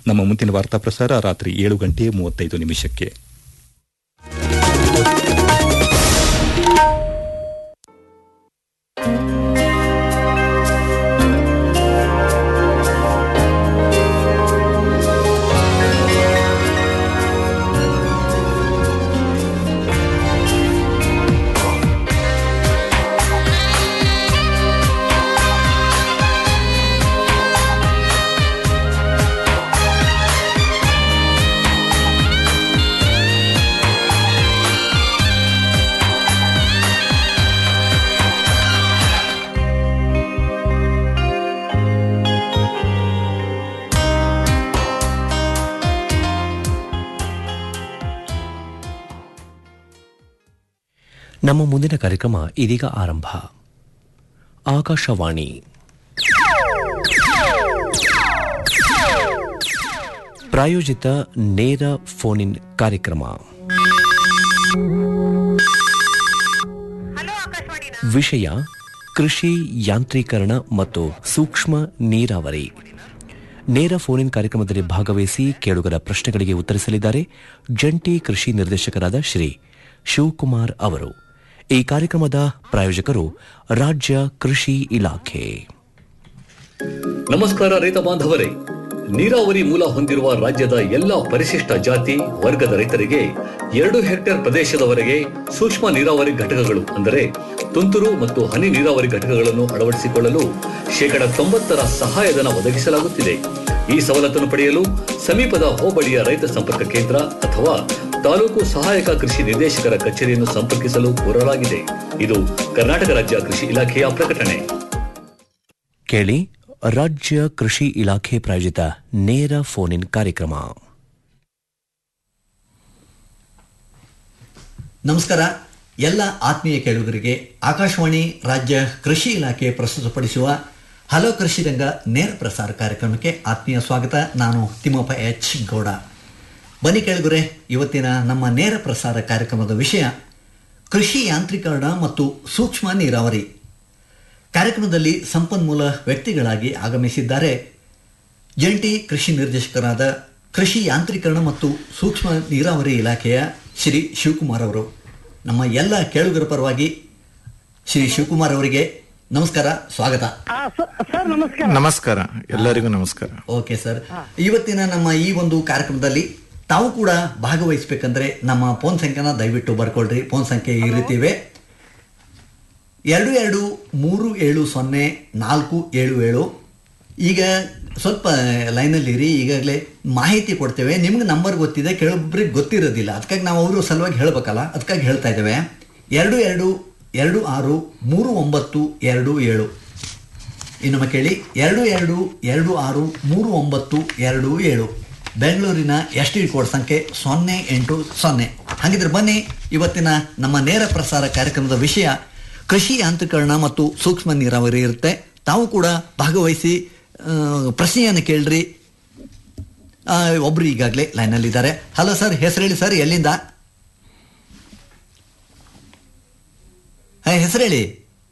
ನಮ್ಮ ಮುಂದಿನ ವಾರ್ತಾ ಪ್ರಸಾರ ರಾತ್ರಿ ಏಳು ಗಂಟೆ ಮೂವತ್ತೈದು ನಿಮಿಷಕ್ಕೆ ನಮ್ಮ ಮುಂದಿನ ಕಾರ್ಯಕ್ರಮ ಇದೀಗ ಆರಂಭ ಆಕಾಶವಾಣಿ ಪ್ರಾಯೋಜಿತ ನೇರ ಫೋನ್ ಇನ್ ಕಾರ್ಯಕ್ರಮ ವಿಷಯ ಕೃಷಿ ಯಾಂತ್ರೀಕರಣ ಮತ್ತು ಸೂಕ್ಷ್ಮ ನೀರಾವರಿ ನೇರ ಫೋನ್ ಇನ್ ಕಾರ್ಯಕ್ರಮದಲ್ಲಿ ಭಾಗವಹಿಸಿ ಕೇಳುಗರ ಪ್ರಶ್ನೆಗಳಿಗೆ ಉತ್ತರಿಸಲಿದ್ದಾರೆ ಜಂಟಿ ಕೃಷಿ ನಿರ್ದೇಶಕರಾದ ಶ್ರೀ ಶಿವಕುಮಾರ್ ಅವರು ಈ ಕಾರ್ಯಕ್ರಮದ ಪ್ರಾಯೋಜಕರು ರಾಜ್ಯ ಕೃಷಿ ಇಲಾಖೆ ನಮಸ್ಕಾರ ರೈತ ಬಾಂಧವರೇ ನೀರಾವರಿ ಮೂಲ ಹೊಂದಿರುವ ರಾಜ್ಯದ ಎಲ್ಲ ಪರಿಶಿಷ್ಟ ಜಾತಿ ವರ್ಗದ ರೈತರಿಗೆ ಎರಡು ಹೆಕ್ಟೇರ್ ಪ್ರದೇಶದವರೆಗೆ ಸೂಕ್ಷ್ಮ ನೀರಾವರಿ ಘಟಕಗಳು ಅಂದರೆ ತುಂತುರು ಮತ್ತು ಹನಿ ನೀರಾವರಿ ಘಟಕಗಳನ್ನು ಅಳವಡಿಸಿಕೊಳ್ಳಲು ಶೇಕಡ ತೊಂಬತ್ತರ ಸಹಾಯಧನ ಒದಗಿಸಲಾಗುತ್ತಿದೆ ಈ ಸವಲತ್ತನ್ನು ಪಡೆಯಲು ಸಮೀಪದ ಹೋಬಳಿಯ ರೈತ ಸಂಪರ್ಕ ಕೇಂದ್ರ ಅಥವಾ ತಾಲೂಕು ಸಹಾಯಕ ಕೃಷಿ ನಿರ್ದೇಶಕರ ಕಚೇರಿಯನ್ನು ಸಂಪರ್ಕಿಸಲು ಕೋರಲಾಗಿದೆ ಇದು ಕರ್ನಾಟಕ ರಾಜ್ಯ ಕೃಷಿ ಇಲಾಖೆಯ ಪ್ರಕಟಣೆ ಕೇಳಿ ರಾಜ್ಯ ಕೃಷಿ ಇಲಾಖೆ ಪ್ರಾಯೋಜಿತ ನೇರ ಫೋನ್ ಇನ್ ಕಾರ್ಯಕ್ರಮ ನಮಸ್ಕಾರ ಎಲ್ಲ ಆತ್ಮೀಯ ಕೇಳುಗರಿಗೆ ಆಕಾಶವಾಣಿ ರಾಜ್ಯ ಕೃಷಿ ಇಲಾಖೆ ಪ್ರಸ್ತುತಪಡಿಸುವ ಹಲೋ ಕೃಷಿ ರಂಗ ನೇರ ಪ್ರಸಾರ ಕಾರ್ಯಕ್ರಮಕ್ಕೆ ಆತ್ಮೀಯ ಸ್ವಾಗತ ನಾನು ತಿಮ್ಮಪ್ಪ ಎಚ್ ಗೌಡ ಬನ್ನಿ ಕೇಳುಗರೆ ಇವತ್ತಿನ ನಮ್ಮ ನೇರ ಪ್ರಸಾರ ಕಾರ್ಯಕ್ರಮದ ವಿಷಯ ಕೃಷಿ ಯಾಂತ್ರೀಕರಣ ಮತ್ತು ಸೂಕ್ಷ್ಮ ನೀರಾವರಿ ಕಾರ್ಯಕ್ರಮದಲ್ಲಿ ಸಂಪನ್ಮೂಲ ವ್ಯಕ್ತಿಗಳಾಗಿ ಆಗಮಿಸಿದ್ದಾರೆ ಜಂಟಿ ಕೃಷಿ ನಿರ್ದೇಶಕರಾದ ಕೃಷಿ ಯಾಂತ್ರೀಕರಣ ಮತ್ತು ಸೂಕ್ಷ್ಮ ನೀರಾವರಿ ಇಲಾಖೆಯ ಶ್ರೀ ಶಿವಕುಮಾರ್ ಅವರು ನಮ್ಮ ಎಲ್ಲ ಕೇಳುಗರ ಪರವಾಗಿ ಶ್ರೀ ಶಿವಕುಮಾರ್ ಅವರಿಗೆ ನಮಸ್ಕಾರ ಸ್ವಾಗತ ಆ, ಸ- ಸರ್ ನಮಸ್ಕಾರ ನಮಸ್ಕಾರ ಎಲ್ಲರಿಗೂ ನಮಸ್ಕಾರ ಓಕೆ ಸರ್ ಇವತ್ತಿನ ನಮ್ಮ ಈ ಒಂದು ಕಾರ್ಯಕ್ರಮದಲ್ಲಿ ತಾವು ಕೂಡ ಭಾಗವಹಿಸಬೇಕಂದ್ರೆ ನಮ್ಮ ಫೋನ್ ಸಂಖ್ಯೆನ ದಯವಿಟ್ಟು ಬರ್ಕೊಳ್ರಿ ಫೋನ್ ಸಂಖ್ಯೆ ಈ ರೀತಿ ಇವೆ ಎರಡು ಎರಡು ಮೂರು ಏಳು ಸೊನ್ನೆ ನಾಲ್ಕು ಏಳು ಏಳು ಈಗ ಸ್ವಲ್ಪ ಲೈನಲ್ಲಿ ಇರಿ ಈಗಾಗಲೇ ಮಾಹಿತಿ ಕೊಡ್ತೇವೆ ನಿಮ್ಗೆ ನಂಬರ್ ಗೊತ್ತಿದೆ ಕೆಲವೊಬ್ಬರಿಗೆ ಗೊತ್ತಿರೋದಿಲ್ಲ ಅದಕ್ಕಾಗಿ ನಾವು ಅವರು ಸಲುವಾಗಿ ಹೇಳಬೇಕಲ್ಲ ಅದಕ್ಕಾಗಿ ಹೇಳ್ತಾ ಇದ್ದೇವೆ ಎರಡು ಎರಡು ಎರಡು ಆರು ಮೂರು ಒಂಬತ್ತು ಎರಡು ಏಳು ಇನ್ನೊಮ್ಮೆ ಕೇಳಿ ಎರಡು ಎರಡು ಎರಡು ಆರು ಮೂರು ಒಂಬತ್ತು ಎರಡು ಏಳು ಬೆಂಗಳೂರಿನ ಎಸ್ ಟಿ ಕೋಡ್ ಸಂಖ್ಯೆ ಸೊನ್ನೆ ಎಂಟು ಸೊನ್ನೆ ಹಾಗಿದ್ರೆ ಬನ್ನಿ ಇವತ್ತಿನ ನಮ್ಮ ನೇರ ಪ್ರಸಾರ ಕಾರ್ಯಕ್ರಮದ ವಿಷಯ ಕೃಷಿ ಯಾಂತ್ರೀಕರಣ ಮತ್ತು ಸೂಕ್ಷ್ಮ ನೀರಾವರಿ ಇರುತ್ತೆ ತಾವು ಕೂಡ ಭಾಗವಹಿಸಿ ಆ, ಪ್ರಶ್ನೆಯನ್ನು ಕೇಳ್ರಿ ಆ, ಒಬ್ರು ಈಗಾಗಲೇ ಲೈನಲ್ಲಿದ್ದಾರೆ ಹಲೋ ಸರ್ ಹೆಸರು ಹೇಳಿ ಸರ್ ಎಲ್ಲಿಂದ ಹೆಸರು ಹೇಳಿ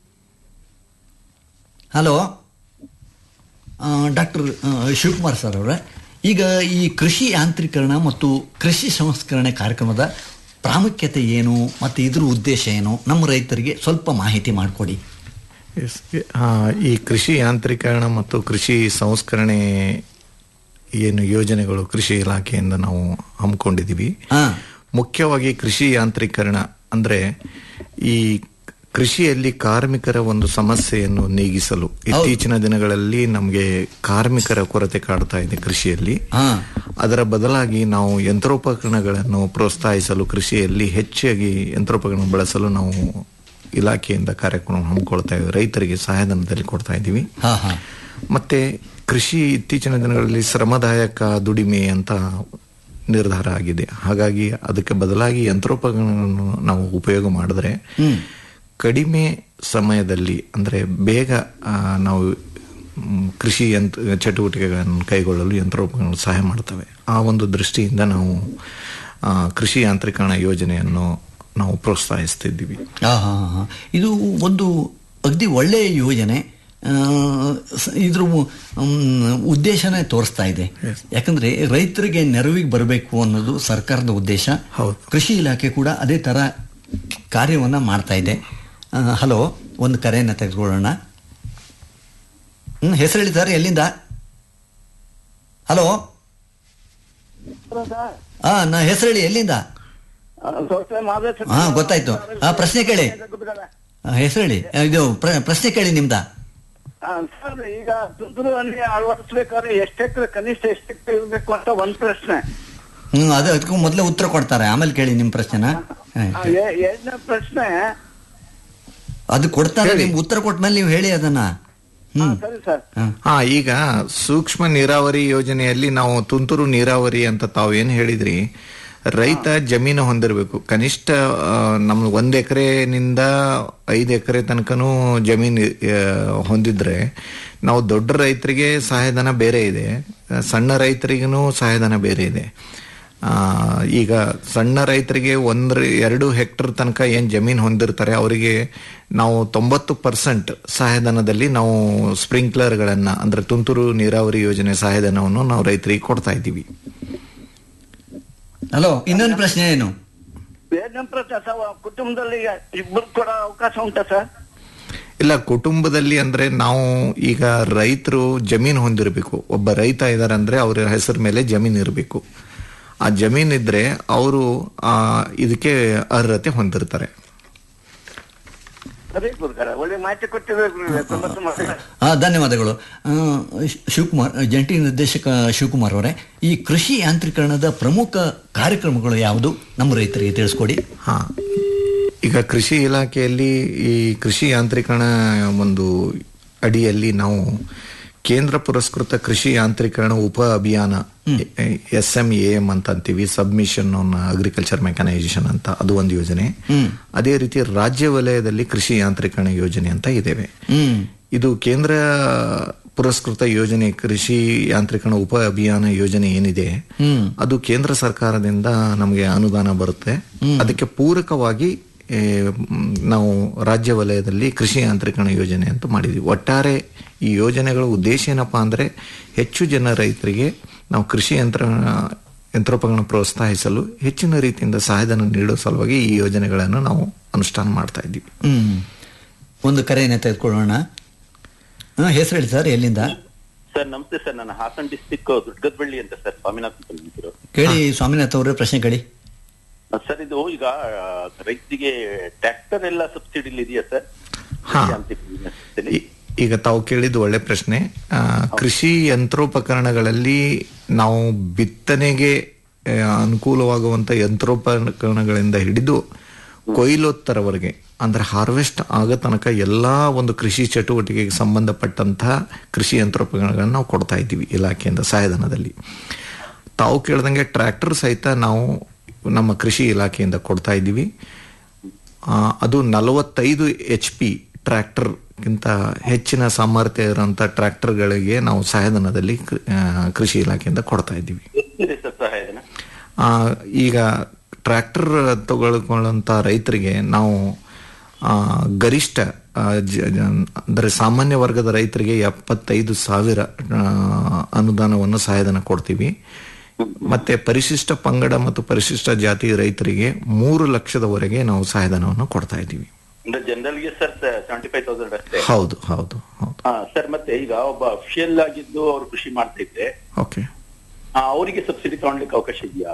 ಹಲೋ ಡಾಕ್ಟರ್ ಶಿವಕುಮಾರ್ ಸರ್ ಅವರೇ ಈಗ ಈ ಕೃಷಿ ಯಾಂತ್ರೀಕರಣ ಮತ್ತು ಕೃಷಿ ಸಂಸ್ಕರಣೆ ಕಾರ್ಯಕ್ರಮದ ಪ್ರಾಮುಖ್ಯತೆ ಏನು ಮತ್ತು ಇದ್ರ ಉದ್ದೇಶ ಏನು ನಮ್ಮ ರೈತರಿಗೆ ಸ್ವಲ್ಪ ಮಾಹಿತಿ ಮಾಡಿಕೊಡಿ Yes. ಆ, ಈ ಕೃಷಿ ಯಾಂತ್ರೀಕರಣ ಮತ್ತು ಕೃಷಿ ಸಂಸ್ಕರಣೆ ಏನು ಯೋಜನೆಗಳು ಕೃಷಿ ಇಲಾಖೆಯಿಂದ ನಾವು ಹಮ್ಮಿಕೊಂಡಿದ್ದೀವಿ ಹಾ. ಮುಖ್ಯವಾಗಿ ಕೃಷಿ ಯಾಂತ್ರೀಕರಣ ಅಂದ್ರೆ ಈ ಕೃಷಿಯಲ್ಲಿ ಕಾರ್ಮಿಕರ ಒಂದು ಸಮಸ್ಯೆಯನ್ನು ನೀಗಿಸಲು ಇತ್ತೀಚಿನ ದಿನಗಳಲ್ಲಿ ನಮಗೆ ಕಾರ್ಮಿಕರ ಕೊರತೆ ಕಾಡ್ತಾ ಇದೆ ಕೃಷಿಯಲ್ಲಿ ಹಾ. ಅದರ ಬದಲಾಗಿ ನಾವು ಯಂತ್ರೋಪಕರಣಗಳನ್ನು ಪ್ರೋತ್ಸಾಹಿಸಲು ಕೃಷಿಯಲ್ಲಿ ಹೆಚ್ಚಾಗಿ ಯಂತ್ರೋಪಕರಣ ಬಳಸಲು ನಾವು ಇಲಾಖೆಯಿಂದ ಕಾರ್ಯಕ್ರಮ ಹಮ್ಮಿಕೊಳ್ತಾ ಇದ್ದೀವಿ ರೈತರಿಗೆ ಸಹಾಯಧನದಲ್ಲಿ ಕೊಡ್ತಾ ಇದ್ದೀವಿ ಹಾ ಹಾ ಮತ್ತೆ ಕೃಷಿ ಇತ್ತೀಚಿನ ದಿನಗಳಲ್ಲಿ ಶ್ರಮದಾಯಕ ದುಡಿಮೆ ಅಂತ ನಿರ್ಧಾರ ಆಗಿದೆ ಹಾಗಾಗಿ ಅದಕ್ಕೆ ಬದಲಾಗಿ ಯಂತ್ರೋಪಕರಣಗಳನ್ನು ನಾವು ಉಪಯೋಗ ಮಾಡಿದ್ರೆ ಕಡಿಮೆ ಸಮಯದಲ್ಲಿ ಅಂದ್ರೆ ಬೇಗ ಆ, ನಾವು ಮ್, ಕೃಷಿ ಯಂತ್ರ ಚಟುವಟಿಕೆಗಳನ್ನು ಕೈಗೊಳ್ಳಲು ಯಂತ್ರೋಪಕರಣಗಳು ಸಹಾಯ ಮಾಡ್ತವೆ ಆ ಒಂದು ದೃಷ್ಟಿಯಿಂದ ನಾವು ಆ, ಕೃಷಿ ಯಾಂತ್ರೀಕರಣ ಯೋಜನೆಯನ್ನು ನಾವು ಪ್ರೋತ್ಸಾಹಿಸ್ತಿದ್ದೀವಿ ಆ, ಹಾ, ಹಾ, ಹಾ. ಇದು ಒಂದು ಅಗದಿ ಒಳ್ಳೆಯ ಯೋಜನೆ ಆ, ಸ- ಇದ್ರ ಮ್, ಉದ್ದೇಶನೇ ತೋರಿಸ್ತಾ ಇದೆ ಯಾಕಂದ್ರೆ ರೈತರಿಗೆ ನೆರವಿಗೆ ಬರಬೇಕು ಅನ್ನೋದು ಸರ್ಕಾರದ ಉದ್ದೇಶ ಹೌದು. ಕೃಷಿ ಇಲಾಖೆ ಕೂಡ ಅದೇ ಥರ ಕಾರ್ಯವನ್ನ ಮಾಡ್ತಾ ಇದೆ ಆ, ಹಲೋ ಒಂದು ಕರೆಯನ್ನು ತೆಗೆದುಕೊಳ್ಳೋಣ ಹ್ಮ್ ಹೆಸರು ಹೇಳಿ ಸರ್ ಎಲ್ಲಿಂದ ಹಲೋ ಹಾ ನಾ ಹೆಸರು ಹೇಳಿ ಎಲ್ಲಿಂದ ಹಾ ಗೊತ್ತಾಯ್ತು ಆ ಪ್ರಶ್ನೆ ಕೇಳಿ ಆ, ಹೆಸರು ಹೇಳಿ ಆ, ಇದು ಪ್ರ- ಪ್ರಶ್ನೆ ಕೇಳಿ ನಿಮ್ದ ಸರ್ ಈಗ ತುಂತುರಲ್ಲಿ ಅಳವಡಿಸ್ಬೇಕಾದ್ರೆ ಎಷ್ಟು ಎಕರೆ ಕನಿಷ್ಠ ಎಷ್ಟು ಎಕರೆ ಇರಬೇಕು ಅಂತ ಒಂದ್ ಪ್ರಶ್ನೆ ಹ್ಮ್ ಅದು ಅದಕ್ಕೂ ಮೊದಲೇ ಉತ್ತರ ಕೊಡ್ತಾರೆ ಆಮೇಲೆ ಕೇಳಿ ನಿಮ್ ಪ್ರಶ್ನೆನ ಹಾ. ಆ, ಎ- ಎರಡನೇ ಪ್ರಶ್ನೆ ಅದು ಕೊಡ್ತಾರೆ ನಿಮ್ಗೆ ಉತ್ತರ ಕೊಟ್ಮೇಲೆ ನೀವು ಹೇಳಿ ಅದನ್ನ ಹಾ, ಹ್ಮ್ ಸರಿ ಸರ್ ಹಾ. ಹಾ ಈಗ ಸೂಕ್ಷ್ಮ ನೀರಾವರಿ ಯೋಜನೆಯಲ್ಲಿ ನಾವು ತುಂತುರು ನೀರಾವರಿ ಅಂತ ತಾವು ಏನ್ ಹೇಳಿದ್ರಿ ರೈತ ಜಮೀನು ಹೊಂದಿರಬೇಕು ಕನಿಷ್ಠ ಆ, ನಮ್ಗೆ ಒಂದ್ ಎಕರೆನಿಂದ ಐದು ಎಕರೆ ತನಕನೂ ಜಮೀನು ಆ, ಹೊಂದಿದ್ರೆ ನಾವು ದೊಡ್ಡ ರೈತರಿಗೆ ಸಹಾಯಧನ ಬೇರೆ ಇದೆ ಆ, ಸಣ್ಣ ರೈತರಿಗೂ ಸಹಾಯಧನ ಬೇರೆ ಇದೆ ಆ, ಈಗ ಸಣ್ಣ ರೈತರಿಗೆ ಒಂದ್ರ ಎರಡು ಹೆಕ್ಟರ್ ತನಕ ಏನ್ ಜಮೀನ್ ಹೊಂದಿರ್ತಾರೆ ಅವರಿಗೆ ನಾವು ತೊಂಬತ್ತು ಪರ್ಸೆಂಟ್ ಸಹಾಯಧನದಲ್ಲಿ ನಾವು ಸ್ಪ್ರಿಂಕ್ಲರ್ಗಳನ್ನ ಅಂದ್ರೆ ತುಂತುರು ನೀರಾವರಿ ಯೋಜನೆ ಸಹಾಯಧನವನ್ನು ನಾವು ರೈತರಿಗೆ ಕೊಡ್ತಾ ಇದ್ದೀವಿ ಹಲೋ ಇನ್ನೊಂದು ಪ್ರಶ್ನೆ ಏನು ಎರಡನೇ ಪ್ರಶ್ನೆ ಸರ್ ಕುಟುಂಬದಲ್ಲಿ ಇಬ್ಬರು ಕೊಡೋ ಅವಕಾಶ ಉಂಟಾ ಸರ್ ಇಲ್ಲ ಕುಟುಂಬದಲ್ಲಿ ಅಂದ್ರೆ ನಾವು ಈಗ ರೈತರು ಜಮೀನು ಹೊಂದಿರಬೇಕು ಒಬ್ಬ ರೈತ ಇದಾರೆ ಅಂದ್ರೆ ಅವರ ಹೆಸರ ಮೇಲೆ ಜಮೀನು ಇರಬೇಕು ಆ ಜಮೀನ್ ಇದ್ರೆ ಅವರು ಆ ಇದಕ್ಕೆ ಅರ್ಹತೆ ಹೊಂದಿರ್ತಾರೆ ಸರಿ ಗುರುಗಾರ ಒಳ್ಳೆ ಮಾಹಿತಿ ಕೊಟ್ಟಿದ್ದಾರೆ ಗುರುಗಳೇ. ತುಂಬಾ ತುಂಬಾ ಆ, ಧನ್ಯವಾದಗಳು ಆ, ಶ್- ಶಿವಕುಮಾರ್ ಜಂಟಿ ನಿರ್ದೇಶಕ ಶಿವಕುಮಾರ್ ಅವರೇ ಈ ಕೃಷಿ ಯಾಂತ್ರೀಕರಣದ ಪ್ರಮುಖ ಕಾರ್ಯಕ್ರಮಗಳು ಯಾವುದು ನಮ್ಮ ರೈತರಿಗೆ ತಿಳಿಸ್ಕೊಡಿ ಹಾ ಈಗ ಕೃಷಿ ಇಲಾಖೆಯಲ್ಲಿ ಈ ಕೃಷಿ ಯಾಂತ್ರೀಕರಣ ಒಂದು ಅಡಿಯಲ್ಲಿ ನಾವು ಕೇಂದ್ರ ಪುರಸ್ಕೃತ ಕೃಷಿ ಯಾಂತ್ರೀಕರಣ ಉಪ ಅಭಿಯಾನ ಎಸ್ ಎಂ ಎ ಎಂ ಅಂತ ಅಂತೀವಿ ಸಬ್ಮಿಷನ್ ಆನ್ ಅಗ್ರಿಕಲ್ಚರ್ ಮೆಕನೈಸೇಷನ್ ಅಂತ ಅದು ಒಂದು ಯೋಜನೆ ಅದೇ ರೀತಿ ರಾಜ್ಯ ವಲಯದಲ್ಲಿ ಕೃಷಿ ಯಾಂತ್ರೀಕರಣ ಯೋಜನೆ ಅಂತ ಇದ್ದೇವೆ ಹ್ಮ್ ಇದು ಕೇಂದ್ರ ಪುರಸ್ಕೃತ ಯೋಜನೆ ಕೃಷಿ ಯಾಂತ್ರೀಕರಣ ಉಪ ಅಭಿಯಾನ ಯೋಜನೆ ಏನಿದೆ ಅದು ಕೇಂದ್ರ ಸರ್ಕಾರದಿಂದ ನಮಗೆ ಅನುದಾನ ಬರುತ್ತೆ ಅದಕ್ಕೆ ಪೂರಕವಾಗಿ ಏ, ಮ್, ನಾವು ರಾಜ್ಯ ವಲಯದಲ್ಲಿ ಕೃಷಿ ಯಾಂತ್ರೀಕರಣ ಯೋಜನೆ ಅಂತ ಮಾಡಿದ್ವಿ ಒಟ್ಟಾರೆ ಈ ಯೋಜನೆಗಳ ಉದ್ದೇಶ ಏನಪ್ಪಾ ಅಂದ್ರೆ ಹೆಚ್ಚು ಜನ ರೈತರಿಗೆ ನಾವು ಕೃಷಿ ಯಂತ್ರ ಯಂತ್ರೋಪಕರಣ ಪ್ರೋತ್ಸಾಹಿಸಲು ಹೆಚ್ಚಿನ ರೀತಿಯಿಂದ ಸಹಾಯಧನ ನೀಡೋ ಸಲುವಾಗಿ ಈ ಯೋಜನೆಗಳನ್ನು ನಾವು ಅನುಷ್ಠಾನ ಮಾಡ್ತಾ ಇದ್ದೀವಿ ಹ್ಮ್ ಒಂದು ಕರೆಯನ್ನು ತೆಗೆದುಕೊಳ್ಳೋಣ ಹಾ, ಹೆಸರು ಹೇಳಿ ಸರ್ ಎಲ್ಲಿಂದ ಸರ್ ನಮಸ್ತೆ ಸರ್ ನಾನು ಹಾಸನ್ ಡಿಸ್ಟಿಕ್ ದುರ್ಗದಬಳ್ಳಿ ಅಂತ ಸರ್ ಸ್ವಾಮಿನಾಥನ್ ಬಂದಿದ್ರು ಕೇಳಿ ಸ್ವಾಮಿನಾಥ್ ಅವರೇ ಪ್ರಶ್ನೆ ಕೇಳಿ ಸರ್ ಇದು ಈಗ ಆ, ರೈತರಿಗೆ ಟ್ರ್ಯಾಕ್ಟರ್ ಎಲ್ಲ ಸಬ್ಸಿಡಿ ಇದೆಯಾ ಸರ್ ಹಾ. ಯಾಂತ್ರಿಕ ಈ- ಈಗ ತಾವು ಕೇಳಿದ್ದು ಒಳ್ಳೆ ಪ್ರಶ್ನೆ ಆ, ಕೃಷಿ ಯಂತ್ರೋಪಕರಣಗಳಲ್ಲಿ ನಾವು ಬಿತ್ತನೆಗೆ ಆ, ಅನುಕೂಲವಾಗುವಂತ ಯಂತ್ರೋಪಕರಣಗಳಿಂದ ಹಿಡಿದು ಕೊಯ್ಲೋತ್ತರವರೆಗೆ ಅಂದ್ರೆ ಹಾರ್ವೆಸ್ಟ್ ಆಗೋ ತನಕ ಎಲ್ಲಾ ಒಂದು ಕೃಷಿ ಚಟುವಟಿಕೆಗೆ ಸಂಬಂಧಪಟ್ಟಂತಹ ಕೃಷಿ ಯಂತ್ರೋಪಕರಣಗಳನ್ನ ನಾವು ಕೊಡ್ತಾ ಇದ್ದೀವಿ ಇಲಾಖೆಯಿಂದ ಸಹಾಯಧನದಲ್ಲಿ ತಾವು ಕೇಳ್ದಂಗೆ ಟ್ರ್ಯಾಕ್ಟರ್ ಸಹಿತ ನಾವು ನಮ್ಮ ಕೃಷಿ ಇಲಾಖೆಯಿಂದ ಕೊಡ್ತಾ ಇದ್ದೀವಿ ಆ, ಅದು ನಲವತ್ತೈದು ಎಚ್ ಪಿ ಟ್ರ್ಯಾಕ್ಟರ್ಗಿಂತ ಹೆಚ್ಚಿನ ಸಾಮರ್ಥ್ಯ ಇರುವಂತ ಟ್ರ್ಯಾಕ್ಟರ್ಗಳಿಗೆ ನಾವು ಸಹಾಯಧನದಲ್ಲಿ ಕೃ- ಆ, ಕೃಷಿ ಇಲಾಖೆಯಿಂದ ಕೊಡ್ತಾ ಇದ್ದೀವಿ ಎಷ್ಟಿದೆ ಸರ್ ಸಹಾಯಧನ ಆ, ಈಗ ಟ್ರ್ಯಾಕ್ಟರ್ ತಗೊಳ್ಕೊಳ್ಳುವಂತ ರೈತರಿಗೆ ನಾವು ಆ, ಗರಿಷ್ಠ ಆ, ಜ- ಜ- ಅಂದ್ರೆ ಸಾಮಾನ್ಯ ವರ್ಗದ ರೈತರಿಗೆ ಎಪ್ಪತ್ತೈದು ಸಾವಿರ ಆ, ಅನುದಾನವನ್ನು ಸಹಾಯಧನ ಕೊಡ್ತೀವಿ ಮತ್ತೆ ಪರಿಶಿಷ್ಟ ಪಂಗಡ ಮತ್ತು ಪರಿಶಿಷ್ಟ ಜಾತಿ ರೈತರಿಗೆ ಮೂರು ಲಕ್ಷದವರೆಗೆ ನಾವು ಸಹಾಯಧನವನ್ನು ಕೊಡ್ತಾ ಇದ್ದೀವಿ ಅಂದ್ರೆ ಜನರಲ್ ಗೆ ಸರ್ ಸೆವೆಂಟಿ ಫೈವ್ ತೌಸಂಡ್ ಅಷ್ಟೇ ಹೌದು ಹೌದು ಹೌದು ಹಾ ಸರ್ ಮತ್ತೆ ಈಗ ಒಬ್ಬ ಅಫಿಷಿಯಲ್ ಆಗಿದ್ದು ಅವ್ರು ಕೃಷಿ ಮಾಡ್ತಾ ಇದ್ರೆ ಓಕೆ ಆ, ಅವರಿಗೆ ಸಬ್ಸಿಡಿ ತಗೊಳ್ಲಿಕ್ಕೆ ಅವಕಾಶ ಇದೆಯಾ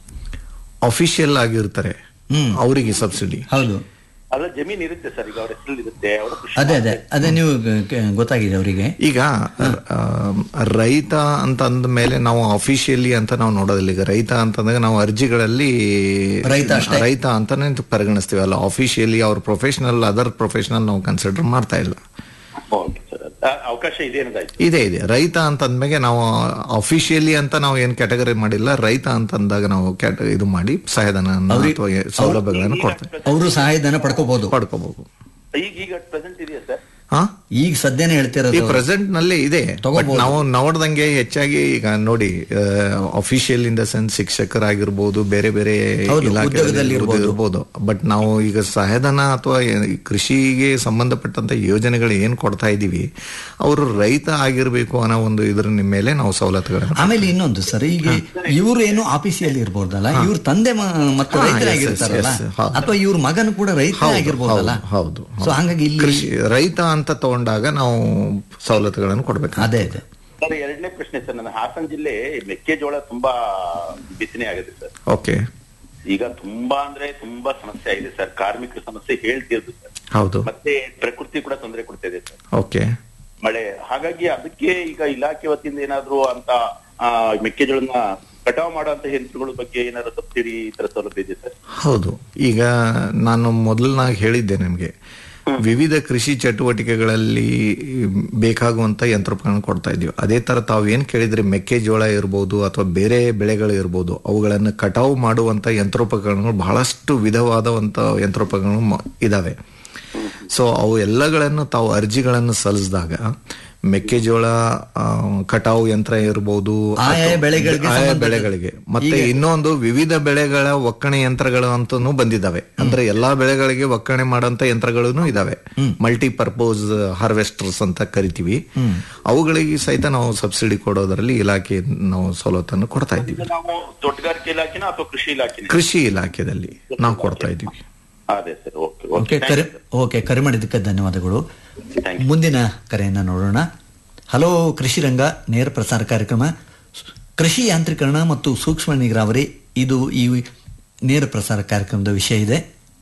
ಅಫಿಷಿಯಲ್ ಆಗಿರ್ತಾರೆ ಹ್ಮ್ ಅವರಿಗೆ ಸಬ್ಸಿಡಿ ಹೌದು ಅಲ್ಲ ಜಮೀನ್ ಇರುತ್ತೆ ಸರ್ ಈಗ ಅವ್ರ ಹೆಸರಲ್ಲಿ ಇರುತ್ತೆ ಅವರು ಕೃಷಿ ಅದೇ ಅದೇ ಅದೇ ನೀವು ಗ- ಗ- ಗೊತ್ತಾಗಿದೆ ಅವರಿಗೆ ಈಗ ಆ, ರೈತ ಅಂತ ಅಂದ ಮೇಲೆ ನಾವು ಅಫಿಷಿಯಲಿ ಅಂತ ನಾವು ನೋಡೋದಿಲ್ಲ ಈಗ ರೈತ ಅಂತಂದಾಗ ನಾವು ಅರ್ಜಿಗಳಲ್ಲಿ ರೈತ ಅಷ್ಟೇ. ರೈತ ಅಂತಾನೆ ಪರಿಗಣಿಸ್ತೀವಿ ಅಲ್ಲ ಅಫಿಷಿಯಲಿ ಅವ್ರ ಪ್ರೊಫೆಷನಲ್ ಅದರ್ ಪ್ರೊಫೆಷನಲ್ ನಾವು ಕನ್ಸಿಡರ್ ಮಾಡ್ತಾ ಇಲ್ಲ ಓಕೆ ಸರ್ ಅವಕಾಶ ಇದೆ ಅನ್ನೋದಾಯ್ತು ಇದೆ ಇದೆ ರೈತ ಅಂತ ಅಂದ್ಮೇಲೆ ನಾವು ಅಫಿಷಿಯಲಿ ಅಂತ ನಾವು ಏನ್ ಕ್ಯಾಟಗರಿ ಮಾಡಿಲ್ಲ ರೈತ ಅಂತ ಅಂದಾಗ ನಾವು ಕ್ಯಾಟ ಇದು ಮಾಡಿ ಸಹಾಯಧನ ಅಥವಾ ಏ- ಸೌಲಭ್ಯಗಳನ್ನು ಕೊಡ್ತೇವೆ ಅವರು ಸಹಾಯಧನ ಪಡ್ಕೋಬಹುದು ಪಡ್ಕೋಬಹುದು ಈಗ ಈಗ ಪ್ರೆಸೆಂಟ್ ಇದೆಯಾ ಸರ್ ಹಾ ಈಗ ಸದ್ಯನೇ ಈ ಹೇಳ್ತಿರೋದು ಪ್ರೆಸೆಂಟ್ ನಲ್ಲಿ ಇದೆ ಬಟ್ ತಗೋಬಹುದು. ನಾವು ನೋಡ್ದಂಗೆ ಹೆಚ್ಚಾಗಿ ಈಗ ನೋಡಿ ಅಫಿಷಿಯಲ್ ಇನ್ ದ ಸೆನ್ಸ್ ಶಿಕ್ಷಕರಾಗಿರ್ಬೋದು ಬೇರೆ ಬೇರೆ ಹೌದು, ಇಲಾಖೆಗಳಲ್ಲಿ ಉದ್ಯೋಗದಲ್ಲಿ ಇರ್ಬೋದು. ಇರ್ಬೋದು ಬಟ್ ನಾವು ಈಗ ಸಹಾಯಧನ ಅಥವಾ ಏ- ಕೃಷಿಗೆ ಸಂಬಂಧಪಟ್ಟಂತ ಯೋಜನೆಗಳು ಏನ್ ಕೊಡ್ತಾ ಇದೀವಿ ಅವರು ರೈತ ಆಗಿರ್ಬೇಕು ಅನ್ನೋ ಒಂದು ಇದ್ರ ಮೇಲೆ ನಾವು ಸವಲತ್ತುಗಳನ್ನು ಆಮೇಲೆ ಇನ್ನೊಂದು ಸರ್ ಈಗ ಇವ್ರು ಏನು ಆಫೀಸಿಯಲ್ಲಿ ಇರ್ಬೋದಲ್ಲ ಇವ್ರ ತಂದೆ ಮ- ಮತ್ತು ಹಾ, ರೈತರಾಗಿರ್ತಾರಲ್ಲ yes, yes, ಹೌದು. ಅಥವಾ ಇವ್ರ ಮಗನು ಕೂಡ ರೈತ ಹೌದು, ಆಗಿರ್ಬೋದಲ್ಲ ಹೌದು, ಹೌದು. ಸೊ ಹಂಗಾಗಿ ಇಲ್ಲಿ ಕೃಷಿ ರೈತ ಅಂತ ತಗೊಂಡಾಗ ನಾವು ಸವಲತ್ತುಗಳನ್ನು ಕೊಡ್ಬೇಕು ಅದೇ ಅದೇ ಸರ್ ಎರಡನೇ ಪ್ರಶ್ನೆ ಸರ್ ನನ್ನ ಹಾಸನ ಜಿಲ್ಲೆ ಮೆಕ್ಕೆಜೋಳ ತುಂಬಾ ಬಿತ್ತನೆ ಆಗಿದೆ ಸರ್ ಓಕೆ ಈಗ ತುಂಬಾ ಅಂದ್ರೆ ತುಂಬಾ ಸಮಸ್ಯೆ ಆಗಿದೆ ಸರ್ ಕಾರ್ಮಿಕರ ಸಮಸ್ಯೆ ಹೇಳ್ತಿರ್ದು ಸರ್ ಹೌದು ಮತ್ತೆ ಪ್ರಕೃತಿ ಕೂಡ ತೊಂದರೆ ಕೊಡ್ತಾ ಇದೆ ಸರ್ ಓಕೆ ಮಳೆ ಹಾಗಾಗಿ ಅದಕ್ಕೆ ಈಗ ಇಲಾಖೆ ವತಿಯಿಂದ ಏನಾದ್ರು ಅಂತ ಆ, ಮೆಕ್ಕೆಜೋಳನ ಕಟಾವ್ ಮಾಡುವಂತ ಯಂತ್ರಗಳ ಬಗ್ಗೆ ಏನಾದ್ರು ಸಬ್ಸಿಡಿ ಈ ತರ ಸೌಲಭ್ಯ ಇದೆ ಸರ್ ಹೌದು ಈಗ ನಾನು ಮೊದಲನಾಗಿ ಹೇಳಿದ್ದೆ ನಿಮಗೆ ವಿವಿಧ ಕೃಷಿ ಚಟುವಟಿಕೆಗಳಲ್ಲಿ ಬೇಕಾಗುವಂತ ಯಂತ್ರೋಪಕರಣ ಕೊಡ್ತಾ ಇದೀವಿ ಅದೇ ತರ ತಾವು ಏನ್ ಕೇಳಿದ್ರೆ ಮೆಕ್ಕೆಜೋಳ ಇರ್ಬೋದು ಅಥವಾ ಬೇರೆ ಬೆಳೆಗಳು ಇರ್ಬೋದು ಅವುಗಳನ್ನು ಕಟಾವು ಮಾಡುವಂತ ಯಂತ್ರೋಪಕರಣಗಳು ಬಹಳಷ್ಟು ವಿಧವಾದಂತ ಯಂತ್ರೋಪಕರಣಗಳು ಮ- ಇದಾವೆ ಸೊ ಅವು ಎಲ್ಲಗಳನ್ನು ತಾವು ಅರ್ಜಿಗಳನ್ನು ಸಲ್ಲಿಸಿದಾಗ ಮೆಕ್ಕೆಜೋಳ ಆ, ಕಟಾವು ಯಂತ್ರ ಇರ್ಬೋದು ಆಯಾ ಅಥವಾ ಬೆಳೆಗಳಿಗೆ ಆಯಾ ಸಂಬಂಧಿಸಿದ- ಬೆಳೆಗಳಿಗೆ ಮತ್ತೆ ಇನ್ನೊಂದು ವಿವಿಧ ಬೆಳೆಗಳ ಒಕ್ಕಣೆ ಯಂತ್ರಗಳು ಅಂತಾನು ಬಂದಿದ್ದಾವೆ ಅಂದ್ರೆ ಎಲ್ಲಾ ಬೆಳೆಗಳಿಗೆ ಒಕ್ಕಣೆ ಮಾಡೋಂತ ಯಂತ್ರಗಳೂ ಇದಾವೆ ಮಲ್ಟಿ ಪರ್ಪೋಸ್ ಹಾರ್ವೆಸ್ಟರ್ಸ್ ಅಂತ ಕರಿತೀವಿ ಅವುಗಳಿಗೆ ಸಹಿತ ನಾವು ಸಬ್ಸಿಡಿ ಕೊಡೋದರಲ್ಲಿ ಇಲಾಖೆ ನಾವು ಸವಲತ್ತನ್ನು ಕೊಡ್ತಾ ಇದ್ದೀವಿ ಈಗ ನಾವು ತೋಟಗಾರಿಕೆ ಇಲಾಖೆನ ಅಥವಾ ಕೃಷಿ ಇಲಾಖೆ ಕೃಷಿ ಇಲಾಖೆಯಲ್ಲಿ ನಾವು ಕೊಡ್ತಾ ಇದ್ದೀವಿ ಅದೇ ಸರ್ ಓಕೆ ಓಕೆ ಕರೆ ಓಕೆ ಕರೆ ಮಾಡಿದ್ದಕ್ಕೆ ಧನ್ಯವಾದಗಳು ಮುಂದಿನ ಕರೆಯನ್ನ ನೋಡೋಣ ಹಲೋ ಕೃಷಿ ರಂಗ ನೇರ ಪ್ರಸಾರ ಕಾರ್ಯಕ್ರಮ ಕೃಷಿ ಯಾಂತ್ರೀಕರಣ ಮತ್ತು ಸೂಕ್ಷ್ಮ ನೀರಾವರಿ ಇದು ಈ ನೇರ ಪ್ರಸಾರ ಕಾರ್ಯಕ್ರಮದ ವಿಷಯ ಇದೆ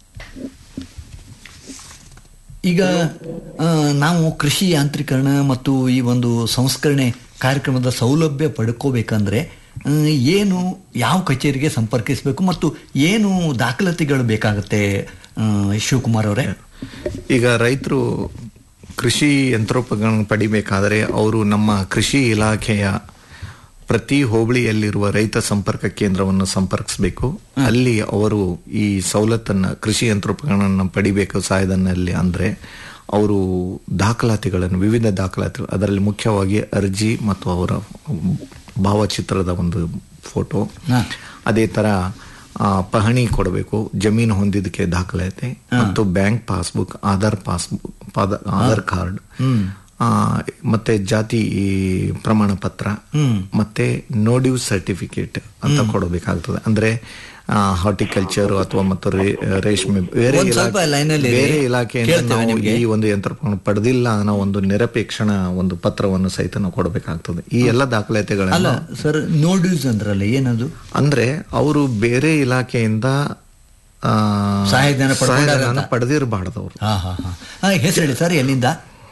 ಈಗ ಆ, ನಾವು ಕೃಷಿ ಯಾಂತ್ರೀಕರಣ ಮತ್ತು ಈ ಒಂದು ಸಂಸ್ಕರಣೆ ಕಾರ್ಯಕ್ರಮದ ಸೌಲಭ್ಯ ಪಡ್ಕೋಬೇಕಂದ್ರೆ ಆ, ಏನು ಯಾವ ಕಚೇರಿಗೆ ಸಂಪರ್ಕಿಸಬೇಕು ಮತ್ತು ಏನು ದಾಖಲಾತಿಗಳು ಬೇಕಾಗುತ್ತೆ ಆ, ಶಿವಕುಮಾರ್ ಅವರೇ ಈಗ ರೈತರು ಕೃಷಿ ಯಂತ್ರೋಪಕರಣ ಪಡಿಬೇಕಾದರೆ ಅವರು ನಮ್ಮ ಕೃಷಿ ಇಲಾಖೆಯ ಪ್ರತಿ ಹೋಬಳಿಯಲ್ಲಿರುವ ರೈತ ಸಂಪರ್ಕ ಕೇಂದ್ರವನ್ನು ಸಂಪರ್ಕಿಸಬೇಕು ಅಲ್ಲಿ ಅವರು ಈ ಸವಲತ್ತನ್ನ ಕೃಷಿ ಯಂತ್ರೋಪಕರಣ ಪಡಿಬೇಕು ಸಹಾಯಧನಲ್ಲಿ ಅಂದ್ರೆ ಅವರು ದಾಖಲಾತಿಗಳನ್ನು ವಿವಿಧ ದಾಖಲಾತಿಗಳು ಅದರಲ್ಲಿ ಮುಖ್ಯವಾಗಿ ಅರ್ಜಿ ಮತ್ತು ಅವರ ಭಾವಚಿತ್ರದ ಒಂದು ಫೋಟೋ ಹಾ. ಅದೇ ತರ ಆ, ಪಹಣಿ ಕೊಡಬೇಕು ಜಮೀನು ಹೊಂದಿದ್ದಕ್ಕೆ ದಾಖಲಾತಿ ಮತ್ತು ಬ್ಯಾಂಕ್ ಪಾಸ್ಬುಕ್ ಆಧಾರ್ ಪಾಸ್ಬುಕ್ ಪಾದ- ಆಧಾರ್ ಕಾರ್ಡ್ ಆ, ಮತ್ತೆ ಜಾತಿ ಈ ಪ್ರಮಾಣ ಪತ್ರ ಮತ್ತೆ ನೋಡಿವ್ ಸರ್ಟಿಫಿಕೇಟ್ ಅಂತ ಕೊಡಬೇಕಾಗ್ತದೆ ಅಂದ್ರೆ ಹಾರ್ಟಿಕಲ್ಚರ್ ಅಥವಾ ಮತ್ತು ರೇ- ರೇಷ್ಮೆ ಬೇರೆ ಒಂದ್ ಸ್ವಲ್ಪ ಇಲಾಖೆ- line ಅಲ್ಲಿ ಇರಿ. ಬೇರೆ ಇಲಾಖೆಯಿಂದ ಕೇಳ್ತೇವೆ ನಾವು ನಿಮ್ಗೆ. ಈ ಒಂದು ಯಂತ್ರೋಪಕರಣ ಪಡೆದಿಲ್ಲ ಅನ್ನೋ ಒಂದು ನಿರಪೇಕ್ಷಣ ಒಂದು ಪತ್ರವನ್ನು ಸಹಿತ ನಾವು ಕೊಡಬೇಕಾಗ್ತದೆ ಈ ಎಲ್ಲ ಅಲ್ಲ ದಾಖಲಾತಿಗಳನ್ನು ಸರ್ ನೋಡ್ಯೂಸ್ ಅಂದ್ರಲ್ಲ ಏನದು ಅಂದ್ರೆ ಅವರು ಬೇರೆ ಇಲಾಖೆಯಿಂದ ಆ, ಸಹಾಯಧನ ಪಡ್ಕೊಂಡಾರ ಸಹಾಯಧನ ಅಂತ. ಪಡೆದಿರಬಾರ್ದು ಅವರು ಹಾ ಹಾ ಹಾ ಹಾ ಹೆಸರು ಹೇಳಿ ಸರ್ ಎಲ್ಲಿಂದ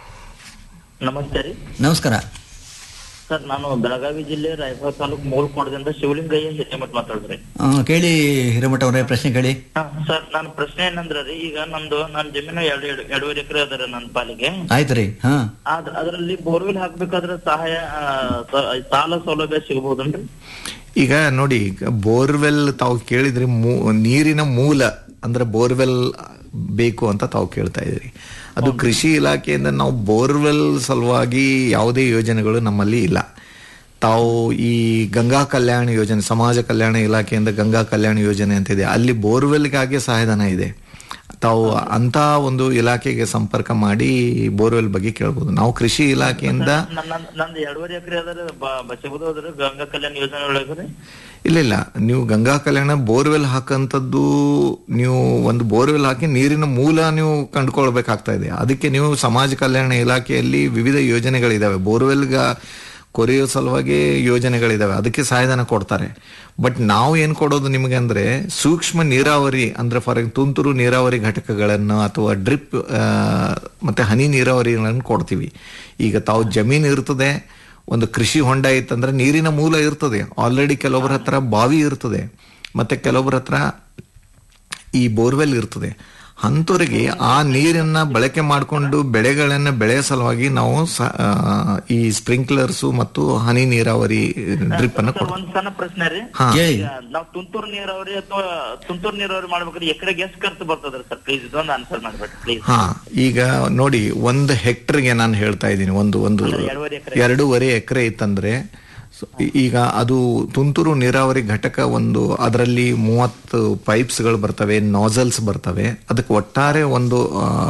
ನಮಸ್ತೆ ರೀ ನಮಸ್ಕಾರ ಸರ್ ನಾನು ಬೆಳಗಾವಿ ಜಿಲ್ಲೆ ರಾಯಬಾಗ ತಾಲೂಕು ಮೂಲ್ಕೋಣದಿಂದ ಶಿವಲಿಂಗಯ್ಯ ಹಿರೇಮಠ್ ಮಾತಾಡ್ರಿ ಆ, ಕೇಳಿ ಹಿರೇಮಠ ಅವರೇ ಪ್ರಶ್ನೆ ಕೇಳಿ ಹಾ ಸರ್ ನನ್ನ ಪ್ರಶ್ನೆ ಏನಂದ್ರ ರೀ ಈಗ ನಂದು ನನ್ನ ಜಮೀನು ಎರಡು ಎರಡು ಎರಡೂವರೆ ಎಕರೆ ಅದರ ನನ್ನ ಪಾಲಿಗೆ ಆಯ್ತು ರೀ ಹಾ ಆದ್ರ ಅದರಲ್ಲಿ ಬೋರ್ವೆಲ್ ಹಾಕ್ಬೇಕಾದ್ರೆ ಸಹಾಯ ಆ, ಸ- ಸಾಲ ಸೌಲಭ್ಯ ಸಿಗಬಹುದನ್ರಿ ಈಗ ನೋಡಿ ಈಗ ಬೋರ್ವೆಲ್ ತಾವು ಕೇಳಿದ್ರೆ ಮೂ- ನೀರಿನ ಮೂಲ ಅಂದ್ರೆ ಬೋರ್ವೆಲ್ ಬೇಕು ಅಂತ ತಾವು ಕೇಳ್ತಾ ಇದ್ರಿ ಅದು ಕೃಷಿ ಇಲಾಖೆಯಿಂದ ನಾವು ಬೋರ್ವೆಲ್ ಸಲುವಾಗಿ ಯಾವುದೇ ಯೋಜನೆಗಳು ನಮ್ಮಲ್ಲಿ ಇಲ್ಲ ತಾವು ಈ ಗಂಗಾ ಕಲ್ಯಾಣ ಯೋಜನೆ ಸಮಾಜ ಕಲ್ಯಾಣ ಇಲಾಖೆಯಿಂದ ಗಂಗಾ ಕಲ್ಯಾಣ ಯೋಜನೆ ಅಂತ ಇದೆ ಅಲ್ಲಿ ಬೋರ್ವೆಲ್ಗಾಗಿ ಸಹಾಯಧನ ಇದೆ ತಾವು ಅಂತ ಒಂದು ಇಲಾಖೆಗೆ ಸಂಪರ್ಕ ಮಾಡಿ ಬೋರ್ವೆಲ್ ಬಗ್ಗೆ ಕೇಳ್ಬೋದು ನಾವು ಕೃಷಿ ಇಲಾಖೆಯಿಂದ ನನ್ನ ನಂದು ಎರಡೂವರೆ ಎಕರೆ ಅದರ ಬಸಬಹುದು ಗಂಗಾ ಕಲ್ಯಾಣ ಯೋಜನೆ ಒಳಗ್ರಿ ಇಲ್ಲ ಇಲ್ಲ ನೀವು ಗಂಗಾ ಕಲ್ಯಾಣ ಬೋರ್ವೆಲ್ ಹಾಕಂತದ್ದು ನೀವು ಒಂದು ಬೋರ್ವೆಲ್ ಹಾಕಿ ನೀರಿನ ಮೂಲ ನೀವು ಕಂಡುಕೊಳ್ಬೇಕಾಗ್ತಾ ಇದೆ ಅದಕ್ಕೆ ನೀವು ಸಮಾಜ ಕಲ್ಯಾಣ ಇಲಾಖೆಯಲ್ಲಿ ವಿವಿಧ ಯೋಜನೆಗಳಿದಾವೆ ಬೋರ್ವೆಲ್ಗ ಕೊರೆಯೋ ಸಲುವಾಗಿ ಯೋಜನೆಗಳಿದಾವೆ ಅದಕ್ಕೆ ಸಹಾಯಧನ ಕೊಡ್ತಾರೆ ಬಟ್ ನಾವು ಏನ್ ಕೊಡೋದು ನಿಮಗೆ ಅಂದ್ರೆ ಸೂಕ್ಷ್ಮ ನೀರಾವರಿ ಅಂದ್ರೆ ಫಾರ್ ತುಂತುರು ನೀರಾವರಿ ಘಟಕಗಳನ್ನು ಅಥವಾ ಡ್ರಿಪ್ ಮತ್ತೆ ಹನಿ ನೀರಾವರಿಗಳನ್ನು ಕೊಡ್ತೀವಿ ಈಗ ತಾವು ಜಮೀನು ಇರ್ತದೆ ಒಂದು ಕೃಷಿ ಹೊಂಡ ಇತ್ತಂದ್ರೆ ನೀರಿನ ಮೂಲ ಇರ್ತದೆ ಆಲ್ರೆಡಿ ಕೆಲವೊಬ್ಬರ ಹತ್ರ ಬಾವಿ ಇರ್ತದೆ ಮತ್ತೆ ಕೆಲವೊಬ್ಬರ ಹತ್ರ ಈ ಬೋರ್ವೆಲ್ ಇರ್ತದೆ ಅಂತವರಿಗೆ ಆ ನೀರನ್ನ ಬಳಕೆ ಮಾಡಿಕೊಂಡು ಬೆಳೆಗಳನ್ನ ಬೆಳೆಯ ಸಲುವಾಗಿ ನಾವು ಸ- ಆ, ಈ ಸ್ಪ್ರಿಂಕ್ಲರ್ಸ್ ಮತ್ತು ಹನಿ ನೀರಾವರಿ ಡ್ರಿಪ್ ಅನ್ನು ಸರ್ ಕೊಡ್ತೀವಿ ಒಂದ್ ಸಣ್ಣ ಪ್ರಶ್ನೆ ರೀ ಹಾ ಹೇಳಿ ಈಗ ನಾವ್ ತುಂತುರು ನೀರಾವರಿ ಅಥವಾ ತುಂತುರು ನೀರಾವರಿ ಮಾಡ್ಬೇಕಾದ್ರೆ ಎಕರೆಗೆ ಎಷ್ಟು ಖರ್ಚು ಬರ್ತದ್ರಿ ಸರ್ ಪ್ಲೀಸ್ ಇದೊಂದು ಆನ್ಸರ್ ಮಾಡ್ಬೇಡಿ ಪ್ಲೀಸ್ ಹಾ ಈಗ ನೋಡಿ ಒಂದು ಹೆಕ್ಟರ್ಗೆ ನಾನು ಹೇಳ್ತಾ ಇದ್ದೀನಿ ಒಂದು ಒಂದು ಅಲ್ಲ, ಎರಡೂವರೆ ಎಕ್ರೆ. ಎರಡೂವರೆ ಎಕರೆ ಇತ್ತಂದ್ರೆ ಸೊ, ಈಗ ಅದು ತುಂತುರು ನೀರಾವರಿ ಘಟಕ ಒಂದು ಅದರಲ್ಲಿ ಮೂವತ್ತು ಪೈಪ್ಸ್ಗಳು ಬರ್ತವೆ ನಾಸಲ್ಸ್ ಬರ್ತವೆ ಅದಕ್ಕೆ ಒಟ್ಟಾರೆ ಒಂದು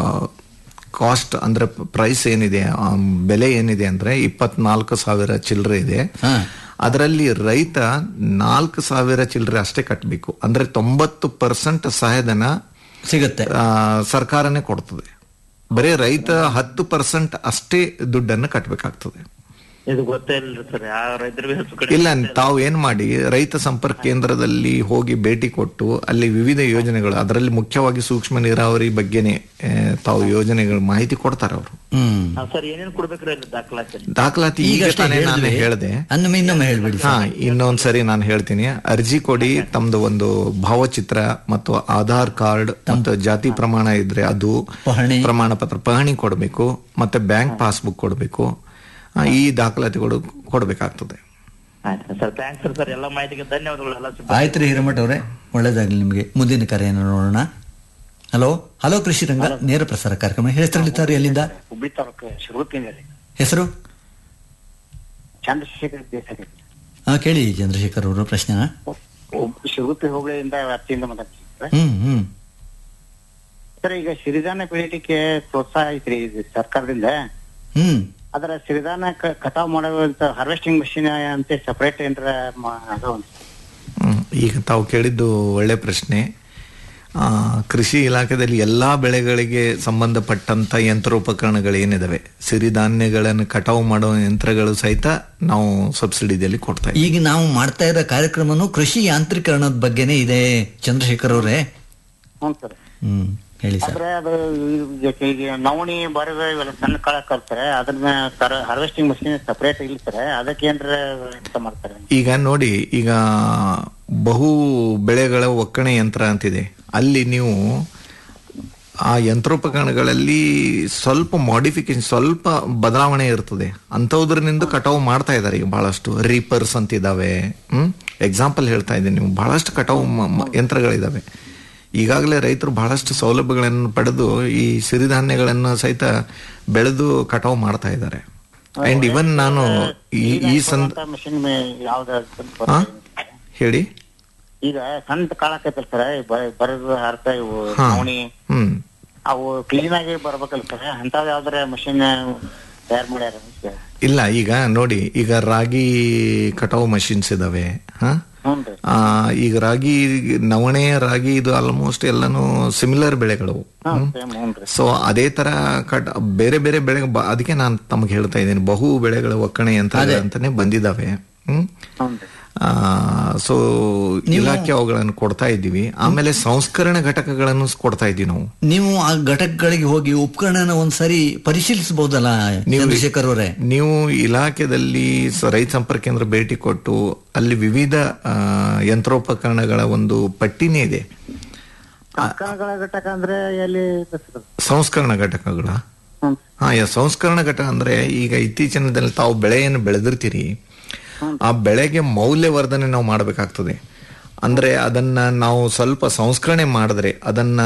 ಕಾಸ್ಟ್ ಅಂದ್ರೆ ಪ್ರೈಸ್ ಏನಿದೆ ಆ, ಬೆಲೆ ಏನಿದೆ ಅಂದ್ರೆ ಇಪ್ಪತ್ನಾಲ್ಕು ಸಾವಿರ ಚಿಲ್ಲರೆ ಇದೆ ಹಾ. ಅದರಲ್ಲಿ ರೈತ ನಾಲ್ಕು ಸಾವಿರ ಚಿಲ್ಲರೆ ಅಷ್ಟೇ ಕಟ್ಟಬೇಕು ಅಂದ್ರೆ ತೊಂಬತ್ತು ಪರ್ಸೆಂಟ್ ಸಹಾಯಧನ ಸಿಗುತ್ತೆ ಆ, ಸರ್ಕಾರನೇ ಕೊಡ್ತದೆ ಬರೀ ರೈತ ಹತ್ತು ಪರ್ಸೆಂಟ್ ಅಷ್ಟೇ ದುಡ್ಡನ್ನು ಕಟ್ಟಬೇಕಾಗ್ತದೆ ಇದು ಗೊತ್ತೇ ಇಲ್ರಿ ಸರ್ ಯಾವ ರೈತರಿಗೂ ಹೆಚ್ಚು ಕಡಿಮೆ ಇಲ್ಲ ತಾವು ಏನ್ ಮಾಡಿ ರೈತ ಸಂಪರ್ಕ ಕೇಂದ್ರದಲ್ಲಿ ಹೋಗಿ ಭೇಟಿ ಕೊಟ್ಟು ಅಲ್ಲಿ ವಿವಿಧ ಯೋಜನೆಗಳು ಅದರಲ್ಲಿ ಮುಖ್ಯವಾಗಿ ಸೂಕ್ಷ್ಮ ನೀರಾವರಿ ಬಗ್ಗೆನೆ ಆ, ತಾವು ಯೋಜನೆಗಳ ಮಾಹಿತಿ ಕೊಡ್ತಾರೆ ಅವರು ಹ್ಮ್ ಸರ್ ಏನೇನ್ ಕೊಡ್ಬೇಕ್ರಿ ಅಲ್ಲಿ ದಾಖಲಾತಿ ದಾಖಲಾತಿ ಈಗ ಈಗಷ್ಟೇ ತಾನೇ ನಾನು ಹೇಳಿದ್ವಿ. ಹೇಳಿದೆ ಅನ್ನೊಮ್ಮೆ ಇನ್ನೊಮ್ಮೆ ಹೇಳ್ಬಿಡಿ ಹಾ ಇನ್ನೊಂದ್ಸರಿ ನಾನು ಹೇಳ್ತೀನಿ ಅರ್ಜಿ ಕೊಡಿ ತಮ್ದು ಒಂದು ಭಾವಚಿತ್ರ ಮತ್ತು ಆಧಾರ್ ಕಾರ್ಡ್ ಮತ್ತು ಜಾತಿ ಪ್ರಮಾಣ ಇದ್ರೆ ಅದು ಪಹಣಿ. ಪ್ರಮಾಣ ಪತ್ರ ಪಹಣಿ ಕೊಡಬೇಕು ಮತ್ತೆ ಬ್ಯಾಂಕ್ ಪಾಸ್ಬುಕ್ ಕೊಡಬೇಕು ಈ ದಾಖಲಾತಿಗಳು ಕೊಡಬೇಕಾಗ್ತದೆ ಆಯ್ತು ಸರ್ ಥ್ಯಾಂಕ್ಸ್ ಸರ್ ಎಲ್ಲ ಮಾಹಿತಿಗೆ ಧನ್ಯವಾದಗಳು ಎಲ್ಲ ಸಿಬ್ಬಂದಿ. ಆಯ್ತು ರೀ ಹಿರಮಠ್ ಅವರೇ ಒಳ್ಳೇದಾಗ್ಲಿ ನಿಮಗೆ ಮುಂದಿನ ಕರೆಯನ್ನು ನೋಡೋಣ ಹಲೋ ಹಲೋ ಕೃಷಿ ರಂಗ ನೇರ ಪ್ರಸಾರ ಕಾರ್ಯಕ್ರಮ ಹೆಸರಲ್ಲಿದ್ದಾರೆ ಎಲ್ಲಿಂದ ಹುಬ್ಳಿ ತಾಲೂಕು ಶಿರೂಪಿಂದ ರೀ ಹೆಸರು ಚಂದ್ರಶೇಖರ್ ದೇಸಾಯಿ ಹಾ ಕೇಳಿ ಚಂದ್ರಶೇಖರ್ ಅವರು ಪ್ರಶ್ನೆನ ಶಿರೂಪಿ ಹೋಬಳಿಯಿಂದ ವ್ಯಾಪ್ತಿಯಿಂದ ಮಾತಾಡ್ತೀನಿ ಸರ್. ಹ್ಮ್ ಹ್ಮ್ ಸರ್ ಈಗ ಸಿರಿಧಾನ್ಯ ಬೆಳಿಲಿಕ್ಕೆ ಪ್ರೋತ್ಸಾಹ ಐತ್ರಿ ಇದು ಸರ್ಕಾರದಿಂದ ಹ್ಮ್ ಅದರ ಸಿರಿಧಾನ ಕಟಾವ್ ಮಾಡುವಂತ ಹಾರ್ವೆಸ್ಟಿಂಗ್ ಮಷಿನ್ ಅಂತ ಸಪರೇಟ್ ಏನ್ರ ಮಾ- ಅದಾವ ಹ್ಮ್. ಈಗ ತಾವು ಕೇಳಿದ್ದು ಒಳ್ಳೆ ಪ್ರಶ್ನೆ ಆ, ಕೃಷಿ ಇಲಾಖೆಯಲ್ಲಿ ಎಲ್ಲಾ ಬೆಳೆಗಳಿಗೆ ಸಂಬಂಧಪಟ್ಟಂತ ಯಂತ್ರೋಪಕರಣಗಳು ಏನಿದಾವೆ ಸಿರಿಧಾನ್ಯಗಳನ್ನು ಕಟಾವು ಮಾಡೋ ಯಂತ್ರಗಳು ಸಹಿತ ನಾವು ಸಬ್ಸಿಡಿಯಲ್ಲಿ ಕೊಡ್ತಾ ಇದ್ದೀವಿ ಈಗ ನಾವು ಮಾಡ್ತಾ ಇರೋ ಕಾರ್ಯಕ್ರಮನು ಕೃಷಿ ಯಾಂತ್ರೀಕರಣದ ಬಗ್ಗೆನೇ ಇದೆ ಚಂದ್ರಶೇಖರ್ ಅವರೇ ಹ್ಞೂ ಸರ್ ಹ್ಮ್ ಹೇಳಿ ಸರ್ ಆದ್ರೆ ಅದು ಈಗ ಈಗ ನವಣಿ ಬರದ ಇವೆಲ್ಲ ಸಣ್ಣ ಕಾಳ ಕಲ್ತಾರೆ ಅದನ್ನ ಹಾರ್ವೆಸ್ಟಿಂಗ್ ಮಷಿನ್ ಸಪರೇಟ್ ಇಲ್ಲ ಸರ್ ಅದಕ್ಕೆ ಏನ್ರ ಎಂತ ಮಾಡ್ತಾರೆ ಈಗ ನೋಡಿ ಈಗ ಬಹು ಬೆಳೆಗಳ ಒಕ್ಕಣೆ ಯಂತ್ರ ಅಂತಿದೆ ಅಲ್ಲಿ ನೀವು ಆ ಯಂತ್ರೋಪಕರಣಗಳಲ್ಲಿ ಸ್ವಲ್ಪ ಮಾಡಿಫಿಕೇಶನ್ ಸ್ವಲ್ಪ ಬದಲಾವಣೆ ಇರ್ತದೆ ಅಂಥದ್ರಿಂದ ಕಟಾವು ಮಾಡ್ತಾ ಇದ್ದಾರೆ ಈಗ ಬಹಳಷ್ಟು ರೀಪರ್ಸ್ ಅಂತ ಇದಾವೆ ಹ್ಮ್ ಎಕ್ಸಾಂಪಲ್ ಹೇಳ್ತಾ ಇದ್ದೀನಿ ನೀವು ಬಹಳಷ್ಟು ಕಟಾವು ಮ- ಮ- ಯಂತ್ರಗಳಿದಾವೆ ಈಗಾಗಲೇ ರೈತರು ಬಹಳಷ್ಟು ಸೌಲಭ್ಯಗಳನ್ನು ಪಡೆದು ಈ ಸಿರಿಧಾನ್ಯಗಳನ್ನು ಸಹಿತ ಬೆಳೆದು ಕಟಾವು ಮಾಡ್ತಾ ಇದ್ದಾರೆ ಅಂಡ್ ಇವನ್ ನಾನು ಈ ಈ ಸಂದ ಮಷಿನ್ ಯಾವ್ದು ಹಾ? ಹೇಳಿ ಈಗ ಸಣ್ಣ ಕಾಳಕೈತಲ್ ಸರ್ ಬರದು ಹರ್ತ ಇವು ಹಾ. ನವಣಿ ಹ್ಮ್ ಅವು ಕ್ಲೀನ್ ಆಗಿ ಬರ್ಬೇಕಲ್ಲ ಸರ್ ಅಂತಾವ್ ಯಾವ್ದಾರ ಮಷಿನ್ ತಯಾರು ಮಾಡ್ಯಾರ ಅಂತ. ಇಲ್ಲ ಈಗ ನೋಡಿ ಈಗ ರಾಗಿ ಕಟಾವು ಮಷಿನ್ಸ್ ಇದಾವೆ ಹ ಹ್ಞೂನ್ರಿ ಆ, ಈಗ ರಾಗಿ ನವಣೆ ರಾಗಿ ಇದು ಆಲ್ಮೋಸ್ಟ್ ಎಲ್ಲಾನು ಸಿಮಿಲರ್ ಬೆಳೆಗಳು ಹಾ ಸೇಮ್ ಹ್ಞೂನ್ರಿ ಸೊ ಅದೇ ತರ ಕಟ್ ಬೇರೆ ಬೇರೆ ಬೆಳೆ ಬ- ಅದಕ್ಕೆ ನಾನು ತಮಗೆ ಹೇಳ್ತಾ ಇದ್ದೀನಿ ಬಹು ಬೆಳೆಗಳ ಒಕ್ಕಣೆ ಅಂತ ಅಂತಾನೆ ಬಂದಿದಾವೆ ಹ್ಮ್ ಹ್ಞೂನ್ರಿ ಸೊ ಇಲಾಖೆ ಅವುಗಳನ್ನು ಕೊಡ್ತಾ ಇದ್ದೀವಿ ಆಮೇಲೆ ಸಂಸ್ಕರಣೆ ಘಟಕಗಳನ್ನು ಕೊಡ್ತಾ ಇದ್ದೀವಿ ನಾವು ನೀವು ಆ ಘಟಕಗಳಿಗೆ ಹೋಗಿ ಉಪಕರಣನ ಒಂದ್ಸರಿ ಪರಿಶೀಲಿಸಬಹುದಲ್ಲ ನೀವು- ಚಂದ್ರಶೇಖರ್ ಅವರೇ ನೀವು ಇಲಾಖೆದಲ್ಲಿ ಸ- ರೈತ ಸಂಪರ್ಕ ಕೇಂದ್ರ ಭೇಟಿ ಕೊಟ್ಟು ಅಲ್ಲಿ ವಿವಿಧ ಆ, ಯಂತ್ರೋಪಕರಣಗಳ ಒಂದು ಪಟ್ಟಿನೇ ಇದೆ ಸಂಸ್ಕರಣಗಳ ಘಟಕ ಅಂದ್ರೆ ಎಲ್ಲಿ ಇದೆ sir? ಸಂಸ್ಕರಣ ಘಟಕಗಳ ಹ್ಮ್. ಹಾ ಯ- ಸಂಸ್ಕರಣ ಘಟಕ ಅಂದ್ರೆ ಈಗ ಇತ್ತೀಚಿನ ದಿನದಲ್ಲಿ ತಾವು ಬೆಳೆಯನ್ನು ಬೆಳೆದಿರ್ತೀರಿ ಆ ಬೆಳೆಗೆ ಮೌಲ್ಯವರ್ಧನೆ ನಾವು ಮಾಡಬೇಕಾಗ್ತದೆ ಅಂದ್ರೆ ಅದನ್ನ ನಾವು ಸ್ವಲ್ಪ ಸಂಸ್ಕರಣೆ ಮಾಡಿದ್ರೆ ಅದನ್ನ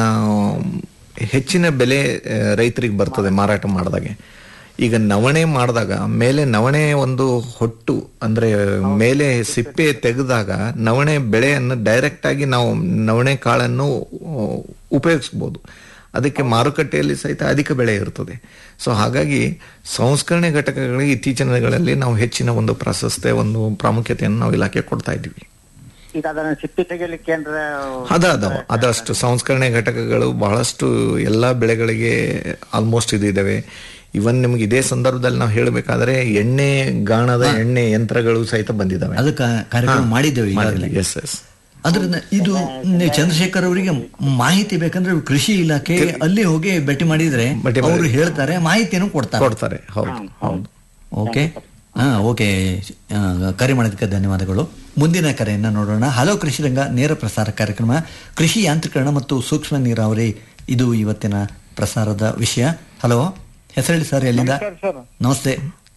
ಹೆಚ್ಚಿನ ಬೆಲೆ ಆ, ರೈತರಿಗೆ ಬರ್ತದೆ ಮಾರಾಟ ಮಾಡಿದಾಗೆ ಈಗ ನವಣೆ ಮಾಡಿದಾಗ ಮೇಲೆ ನವಣೆ ಒಂದು ಹೊಟ್ಟು ಅಂದ್ರೆ ಮೇಲೆ ಸಿಪ್ಪೆ ತೆಗೆದಾಗ ನವಣೆ ಬೆಳೆಯನ್ನು ಡೈರೆಕ್ಟ್ ಆಗಿ ನಾವು ನವಣೆ ಕಾಳನ್ನು ಆ, ಉಪಯೋಗಿಸ್ಬೋದು ಅದಕ್ಕೆ ಮಾರುಕಟ್ಟೆಯಲ್ಲಿ ಸಹಿತ ಅಧಿಕ ಬೆಳೆ ಇರ್ತದೆ ಸೊ ಹಾಗಾಗಿ ಸಂಸ್ಕರಣೆ ಘಟಕಗಳಿಗೆ ಇತ್ತೀಚಿನ ದಿನಗಳಲ್ಲಿ ನಾವು ಹೆಚ್ಚಿನ ಒಂದು ಪ್ರಾಶಸ್ತ್ಯ ಒಂದು ಪ್ರಾಮುಖ್ಯತೆಯನ್ನು ನಾವು ಇಲಾಖೆ ಕೊಡ್ತಾ ಇದ್ದೀವಿ ಈಗ ಅದನ್ನ ಸಿಪ್ಪಿ ತೆಗಿಲಿಕ್ಕೆ ಏನ್ರ ಅದ ಅದಾವ ಅದಷ್ಟು ಸಂಸ್ಕರಣೆ ಘಟಕಗಳು ಬಹಳಷ್ಟು ಎಲ್ಲಾ ಬೆಳೆಗಳಿಗೆ ಆಲ್ಮೋಸ್ಟ್ ಇದು ಇದಾವೆ ಇವನ್ ನಿಮ್ಗೆ ಇದೇ ಸಂದರ್ಭದಲ್ಲಿ ನಾವು ಹೇಳಬೇಕಾದ್ರೆ ಎಣ್ಣೆ ಗಾಣದ ಎಣ್ಣೆ ಯಂತ್ರಗಳು ಸಹಿತ ಬಂದಿದ್ದಾವೆ ಅದಕ್ಕೆ ಕಾರ್ಯಕ್ರಮ ಮಾಡಿದ್ದೇವೆ ಈಗಾಗಲೇ ಎಸ್ ಎಸ್ ಅದ್ರಿಂದ ಇದು ನೀವು ಚಂದ್ರಶೇಖರ್ ಅವರಿಗೆ ಮಾಹಿತಿ ಬೇಕಂದ್ರೆ ಕೃಷಿ ಇಲಾಖೆ ಅಲ್ಲಿ ಹೋಗಿ ಭೇಟಿ ಮಾಡಿದ್ರೆ ಭೇಟಿ ಮಾಡಿ- ಅವರು ಹೇಳ್ತಾರೆ ಮಾಹಿತಿಯನ್ನು ಕೊಡ್ತಾರೆ ಕೊಡ್ತಾರೆ ಹೌದು ಹೌದು ಓಕೆ ಹಾ ಓಕೆ ಆ, ಕರೆ ಮಾಡೋದಕ್ಕೆ ಧನ್ಯವಾದಗಳು ಮುಂದಿನ ಕರೆಯನ್ನ ನೋಡೋಣ ಹಲೋ ಕೃಷಿ ರಂಗ ನೇರ ಪ್ರಸಾರ ಕಾರ್ಯಕ್ರಮ ಕೃಷಿ ಯಾಂತ್ರೀಕರಣ ಮತ್ತು ಸೂಕ್ಷ್ಮ ನೀರಾವರಿ ಇದು ಇವತ್ತಿನ ಪ್ರಸಾರದ ವಿಷಯ ಹಲೋ ಹೆಸರೇಳಿ ಸರ್ ಎಲ್ಲಿಂದ ನಮಸ್ಕಾರ ಸರ್ ನಮಸ್ತೆ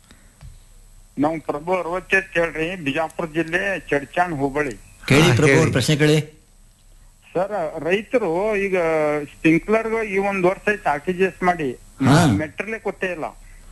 ನಾವು ಪ್ರಭು ಅರವತ್ತೆಟ್ ಹೇಳ್ರಿ ಬಿಜಾಪುರ ಜಿಲ್ಲೆ ಚಡ್ಚಾಣ್ ಹೋಬಳಿ ಕೇಳಿ ಹಾ, ಪ್ರಭು ಅವ್ರ ಹೇಳಿ. ಪ್ರಶ್ನೆ ಕೇಳಿ ಸರ್ ರೈತರು ಈಗ ಸ್ಪ್ರಿಂಕ್ಲರ್ ಈ ಒಂದ್ ವರ್ಷ ಐತಿ ಆರ್ ಟಿ ಜಿ ಎಸ್ ಮಾಡಿ ಹಾ. ಮೆಟ್ರಲ್ಲೇ ಕೊಟ್ಟೇ ಇಲ್ಲ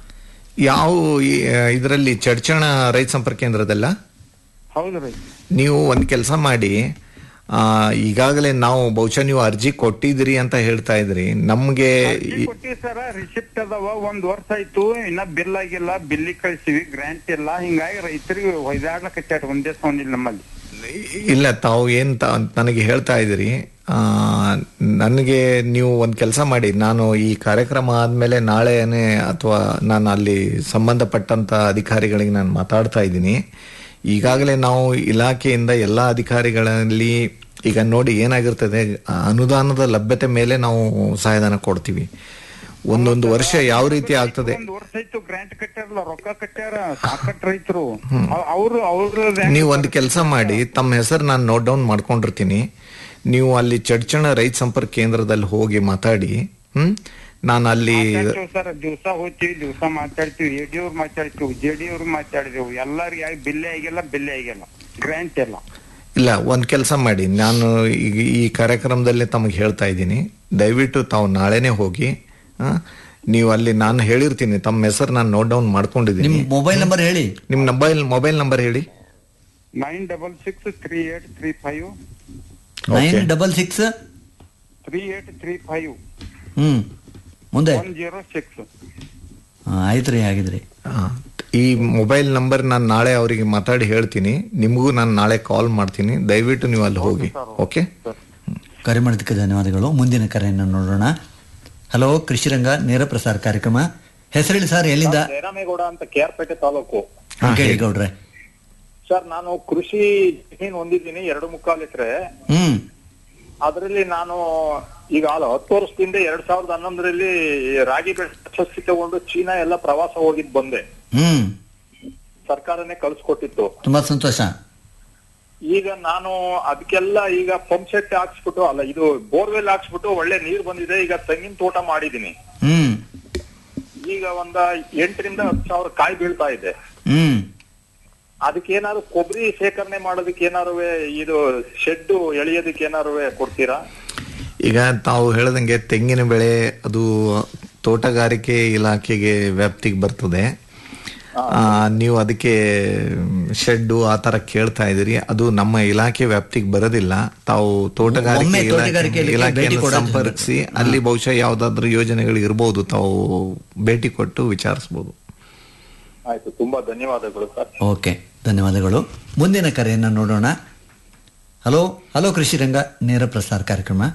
ಯಾವ ಇದರಲ್ಲಿ ಚಡ್ಚಣ ರೈತ ಸಂಪರ್ಕ ಕೇಂದ್ರದಲ್ಲ ಹೌದ್ರಿ ನೀವು ಒಂದು ಕೆಲಸ ಮಾಡಿ ಆ, ಈಗಾಗಲೇ ನಾವು ಬಹುಶಃ ನೀವು ಅರ್ಜಿ ಕೊಟ್ಟಿದ್ದೀರಿ ಅಂತ ಹೇಳ್ತಾ ಇದ್ರಿ ನಮ್ಗೆ ಈ- ಕೊಟ್ಟಿವಿ ಸರ್ ರಿಸಿಪ್ಟ್ ಅದಾವ ಒಂದ್ ವರ್ಷ ಆಯ್ತು ಇನ್ನ ಬಿಲ್ ಆಗಿಲ್ಲ ಬಿಲ್ಲಿ ಕಳ್ಸಿವಿ ಗ್ರಾಂಟ್ ಇಲ್ಲ ಹಿಂಗಾಗಿ ರೈತರಿಗೆ ಹೊಯ್ದಾಡ್ಲಕತ್ತಾರ ಒಂದೇ ಸೌಂಡ್ ಇಲ್ಲ ನಮ್ಮಲ್ಲಿ ಇಲ್ಲ ತಾವು ಏನ್ ತ- ನನಗೆ ಹೇಳ್ತಾ ಇದ್ದೀರಿ ಆ, ನನಗೆ ನೀವು ಒಂದು ಕೆಲಸ ಮಾಡಿ ನಾನು ಈ ಕಾರ್ಯಕ್ರಮ ಆದ್ಮೇಲೆ ನಾಳೆನೆ ಅಥವಾ ನಾನು ಅಲ್ಲಿ ಸಂಬಂಧಪಟ್ಟಂತ ಅಧಿಕಾರಿಗಳಿಗೆ ನಾನು ಮಾತಾಡ್ತಾ ಇದ್ದೀನಿ ಈಗಾಗಲೇ ನಾವು ಇಲಾಖೆಯಿಂದ ಎಲ್ಲ ಅಧಿಕಾರಿಗಳಲ್ಲಿ ಈಗ ನೋಡಿ ಏನಾಗಿರ್ತದೆ ಆ, ಅನುದಾನದ ಲಭ್ಯತೆ ಮೇಲೆ ನಾವು ಸಹಾಯಧನ ಕೊಡ್ತೀವಿ ಒಂದೊಂದು ವರ್ಷ ಯಾವ ರೀತಿ ಆಗ್ತದೆ ಒಂದ್ ವರ್ಷ ಆಯ್ತು ಗ್ರಾಂಟ್ ಕಟ್ಟಾರಲ್ಲ ರೊಕ್ಕ ಕಟ್ಟಾರ ಸಾಕಟ್ ರೈತರು ಅವ್ರು ಅವ್ರ ನೀವು ಒಂದು ಕೆಲಸ ಮಾಡಿ ತಮ್ಮ ಹೆಸರು ನಾನು ನೋಟ್ ಡೌನ್ ಮಾಡ್ಕೊಂಡಿರ್ತೀನಿ ನೀವು ಅಲ್ಲಿ ಚಡ್ಚಣ ರೈತ ಸಂಪರ್ಕ ಕೇಂದ್ರದಲ್ಲಿ ಹೋಗಿ ಮಾತಾಡಿ ಹ್ಮ್ ನಾನು ಅಲ್ಲಿ ಸರ್ ದಿವಸ ಹೋಗ್ತೀವಿ ದಿವಸ ಮಾತಾಡ್ತೀವಿ ಎ ಡಿ ಅವ್ರು ಮಾತಾಡ್ತೀವಿ ಜೆ ಡಿ ಅವ್ರು ಮಾತಾಡಿದೆವು ಎಲ್ಲರಿಗೆ ಬಿಲ್ಲೇ ಆಗಿಲ್ಲ ಬಿಲ್ಲೇ ಆಗಿಲ್ಲ ಗ್ರಾಂಟ್ ಇಲ್ಲ ಇಲ್ಲ ಒಂದು ಕೆಲಸ ಮಾಡಿ ನಾನು ಈಗ ಈ ಕಾರ್ಯಕ್ರಮದಲ್ಲಿ ತಮಗೆ ಹೇಳ್ತಾ ಇದ್ದೀನಿ ದಯವಿಟ್ಟು ತಾವು ನಾಳೆನೆ ಹೋಗಿ ಆ, ನೀವು ಅಲ್ಲಿ ನಾನು ಹೇಳಿರ್ತೀನಿ ತಮ್ಮ ಹೆಸರು ನಾನು ನೋಟ್ ಡೌನ್ ಮಾಡ್ಕೊಂಡಿದ್ದೀನಿ ನಿಮ್ ಮೊಬೈಲ್ ನಂಬರ್ ಹೇಳಿ ನಿಮ್ಮ ಮೊಬೈಲ್ ಮೊಬೈಲ್ ನಂಬರ್ ಹೇಳಿ nine double six three eight three five nine Okay. Double six three eight three five ಹ್ಮ್ ಮುಂದೆ ಒನ್ ಜೀರೋ ಸಿಕ್ಸ್ ಹಾ, ಆಯ್ತ್ರಿ ಆಗಿದ್ರಿ ಆ, ಈ ಮೊಬೈಲ್ ನಂಬರ್ ನಾನು ನಾಳೆ ಅವರಿಗೆ ಮಾತಾಡಿ ಹೇಳ್ತೀನಿ ನಿಮಗೂ ನಾನು ನಾಳೆ ಕಾಲ್ ಮಾಡ್ತೀನಿ ದಯವಿಟ್ಟು ನೀವು ಅಲ್ಲಿ ಹೋಗಿ ಓಕೆ ಕರೆ ಮಾಡಿದ್ದಕ್ಕೆ ಧನ್ಯವಾದಗಳು ಮುಂದಿನ ಕರೆಯನ್ನು ನೋಡೋಣ ಹಲೋ ಕೃಷಿರಂಗ ನೇರ ಪ್ರಸಾರ ಕಾರ್ಯಕ್ರಮ ಹೆಸರೇಳಿ ಸರ್ ಎಲ್ಲಿಂದ ಜಯರಾಮೇಗೌಡ ಅಂತ ಕೆಆರ್ಪೇಟೆ ತಾಲೂಕು ಹಾ, ಕೇಳಿ ಹೇಳಿ. ಗೌಡ್ರೆ ಸರ್ ನಾನು ಕೃಷಿ ಜಮೀನು ಹೊಂದಿದ್ದೀನಿ ಎರಡು ಮುಕ್ಕಾಲು ಎಕರೆ ಹ್ಮ್ ಅದರಲ್ಲಿ ನಾನು ಈಗ ಅಲ್ಲ ಹತ್ತು ವರ್ಷದಿಂದ ಎರಡ್ ಸಾವಿರದ ಹನ್ನೊಂದರಲ್ಲಿ ರಾಗಿ ಬೆಳೆ ಪ್ರಶಸ್ತಿ ತಗೊಂಡು ಚೀನಾ ಎಲ್ಲ ಪ್ರವಾಸ ಹೋಗಿದ್ ಬಂದೆ ಹ್ಮ್ ಸರ್ಕಾರನೇ ಕಳ್ಸಿಕೊಟ್ಟಿತ್ತು ತುಂಬಾ ಸಂತೋಷ ಈಗ ನಾನು ಅದಕ್ಕೆಲ್ಲ ಈಗ ಪಂಪ್ ಸೆಟ್ ಹಾಕ್ಸ್ಬಿಟ್ಟು ಅಲ್ಲ ಇದು ಬೋರ್ವೆಲ್ ಹಾಕ್ಸ್ಬಿಟ್ಟು ಒಳ್ಳೆ ನೀರ್ ಬಂದಿದೆ ಈಗ ತೆಂಗಿನ ತೋಟ ಮಾಡಿದೀನಿ ಹ್ಮ್ ಈಗ ಒಂದ ಎಂಟರಿಂದ ಹತ್ತು ಸಾವಿರ ಕಾಯಿ ಬೀಳ್ತಾ ಇದೆ ಹ್ಮ್ ಅದಕ್ಕೆ ಏನಾದ್ರು ಕೊಬ್ಬರಿ ಶೇಖರಣೆ ಮಾಡೋದಕ್ಕೆ ಏನಾರು ಇದು ಶೆಡ್ ಎಳೆಯೋದಕ್ಕೆ ಏನಾರು ಕೊಡ್ತೀರಾ ಈಗ ತಾವು ಹೇಳ್ದಂಗೆ ತೆಂಗಿನ ಬೆಳೆ ಅದು ತೋಟಗಾರಿಕೆ ಇಲಾಖೆಗೆ ವ್ಯಾಪ್ತಿಗೆ ಬರ್ತದೆ ಆ, ನೀವು ಅದಕ್ಕೆ ಶೆಡ್ಡು ಆ ತರ ಕೇಳ್ತಾ ಇದ್ದೀರಿ ಅದು ನಮ್ಮ ಇಲಾಖೆ ವ್ಯಾಪ್ತಿಗೆ ಬರೋದಿಲ್ಲ ತಾವು ತೋಟಗಾರಿಕೆ ಒಮ್ಮೆ ಇಲಾಖೆ ತೋಟಗಾರಿಕೆಯಲ್ಲಿ ಭೇಟಿ ಇಲಾಖೆಯನ್ನು ಕೊಡೋದು ಸಂಪರ್ಕಿಸಿ ಅಲ್ಲಿ ಬಹುಶಃ ಯಾವ್ದಾದ್ರು ಯೋಜನೆಗಳು ಇರ್ಬೋದು ತಾವು ಭೇಟಿ ಕೊಟ್ಟು ವಿಚಾರಿಸ್ಬೋದು ಆಯ್ತು ತುಂಬಾ ಧನ್ಯವಾದಗಳು ಸರ್ ಓಕೆ ಧನ್ಯವಾದಗಳು ಮುಂದಿನ ಕರೆಯನ್ನು ನೋಡೋಣ ಹಲೋ ಹಲೋ ಕೃಷಿರಂಗ ನೇರ ಪ್ರಸಾರ ಕಾರ್ಯಕ್ರಮ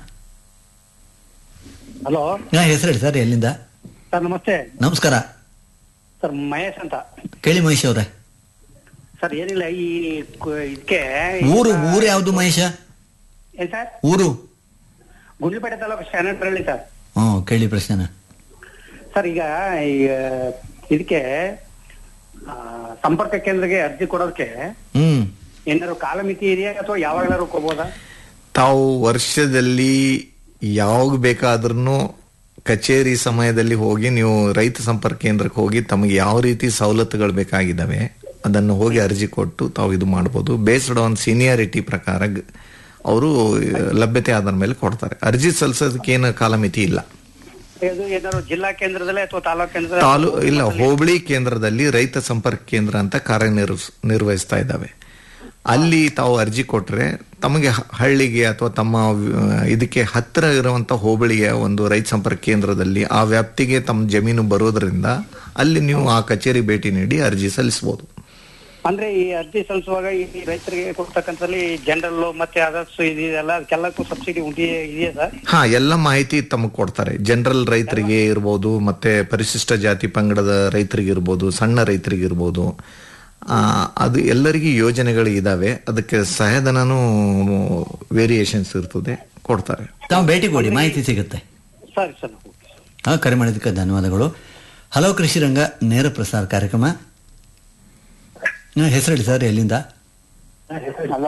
ಹಲೋ ಹಾ ಹೆಸರೇಳಿ ಸರ್ ಎಲ್ಲಿಂದ ಸರ್ ನಮಸ್ತೆ ನಮಸ್ಕಾರ ಸರ್ ಮಹೇಶ್ ಅಂತ ಕೇಳಿ ಮಹೇಶ್ ಅವ್ರೆ ಸರ್ ಏನಿಲ್ಲ ಈ ಕು- ಇದಕ್ಕೆ ಊರು ಊರು ಯಾವ್ದು ಮಹೇಶ ಏನ್ ಸರ್ ಊರು ಗುಂಡ್ಲುಪೇಟೆ ತಾಲೂಕು ಶರಣಹಳ್ಳಿ ಸರ್ ಹ್ಮ್ ಕೇಳಿ ಪ್ರಶ್ನೆನ ಸರ್ ಈಗ ಈ ಆ, ಇದಕ್ಕೆ ಆ, ಸಂಪರ್ಕ ಕೇಂದ್ರಕ್ಕೆ ಅರ್ಜಿ ಕೊಡೋದಕ್ಕೆ ಹ್ಮ್ ಏನಾದ್ರು ಕಾಲಮಿತಿ ಇದೆಯಾ ಅಥವಾ ಯಾವಾಗಲಾರು ಕೊಡ್ಬೋದಾ ತಾವು ವರ್ಷದಲ್ಲಿ ಯಾವಾಗ ಬೇಕಾದ್ರೂ ಕಚೇರಿ ಸಮಯದಲ್ಲಿ ಹೋಗಿ ನೀವು ರೈತ ಸಂಪರ್ಕ ಕೇಂದ್ರಕ್ಕೆ ಹೋಗಿ ತಮಗೆ ಯಾವ ರೀತಿ ಸವಲತ್ತುಗಳು ಬೇಕಾಗಿದ್ದಾವೆ ಅದನ್ನು ಹೋಗಿ ಅರ್ಜಿ ಕೊಟ್ಟು ತಾವು ಇದು ಮಾಡ್ಬೋದು ಬೇಸ್ಡ್ ಆನ್ ಸೀನಿಯಾರಿಟಿ ಪ್ರಕಾರ ಗ- ಅವರು ಲಭ್ಯತೆ ಆಧಾರ ಮೇಲೆ ಕೊಡ್ತಾರೆ ಅರ್ಜಿ ಸಲ್ಲಿಸೋದಕ್ಕೆ ಏನು ಕಾಲಮಿತಿ ಇಲ್ಲ ಇದು ಏನಾದ್ರು ಜಿಲ್ಲಾ ಕೇಂದ್ರದಲ್ಲೇ ಅಥವಾ ತಾಲೂಕ್ ಕೇಂದ್ರದಲ್ಲೇ ತಾಲೂ ಇಲ್ಲ ಹೋಬಳಿ ಕೇಂದ್ರದಲ್ಲಿ ರೈತ ಸಂಪರ್ಕ ಕೇಂದ್ರ ಅಂತ ಕಾರ್ಯನಿರ್ವ ನಿರ್ವಹಿಸ್ತಾ ಇದ್ದಾವೆ ಅಲ್ಲಿ ತಾವು ಅರ್ಜಿ ಕೊಟ್ರೆ ತಮಗೆ ಹ- ಹಳ್ಳಿಗೆ ಅಥವಾ ತಮ್ಮ ವ- ಇದಕ್ಕೆ ಹತ್ತಿರ ಇರುವಂತ ಹೋಬಳಿಯ ಒಂದು ರೈತ ಸಂಪರ್ಕ ಕೇಂದ್ರದಲ್ಲಿ ಆ ವ್ಯಾಪ್ತಿಗೆ ತಮ್ಮ ಜಮೀನು ಬರೋದ್ರಿಂದ ಅಲ್ಲಿ ನೀವು ಆ ಕಚೇರಿ ಭೇಟಿ ನೀಡಿ ಅರ್ಜಿ ಸಲ್ಲಿಸಬಹುದು ಅಂದ್ರೆ ಈ ಅರ್ಜಿ ಸಲ್ಲಿಸುವಾಗ ಈ ರೈತರಿಗೆ ಕೊಡ್ತಕ್ಕಂಥಲ್ಲಿ ಜನರಲ್ ಮತ್ತೆ ಅದರ್ಸ್ ಇದೆಲ್ಲ ಅದಕ್ಕೆಲ್ಲಕ್ಕೂ ಸಬ್ಸಿಡಿ ಉಂಟೆ ಇದೆಯಾ ಸರ್ ಹಾ ಎಲ್ಲ ಮಾಹಿತಿ ತಮಗೆ ಕೊಡ್ತಾರೆ ಜನರಲ್ ರೈತರಿಗೆ ಇರ್ಬೋದು ಮತ್ತೆ ಪರಿಶಿಷ್ಟ ಜಾತಿ ಪಂಗಡದ ರೈತರಿಗೆ ಇರ್ಬೋದು ಸಣ್ಣ ರೈತರಿಗೆ ಇರ್ಬೋದು ಆ, ಅದು ಎಲ್ಲರಿಗೂ ಯೋಜನೆಗಳು ಇದಾವೆ ಅದಕ್ಕೆ ಸಹಾಯಧನನೂ ವೇರಿಯೇಷನ್ಸ್ ಇರ್ತದೆ ಕೊಡ್ತಾರೆ ತಾವು ಭೇಟಿ ಕೊಡಿ ಮಾಹಿತಿ ಸಿಗುತ್ತೆ ಸರಿ ಸರ್ ಹಾ ಕರೆ ಮಾಡಿದ್ದಕ್ಕೆ ಧನ್ಯವಾದಗಳು ಹಲೋ ಕೃಷಿರಂಗ ನೇರ ಪ್ರಸಾರ ಕಾರ್ಯಕ್ರಮ ಹಾ, ಹೆಸರೇಳಿ ಸರ್ ಎಲ್ಲಿಂದ ಹಲೋ ರೀ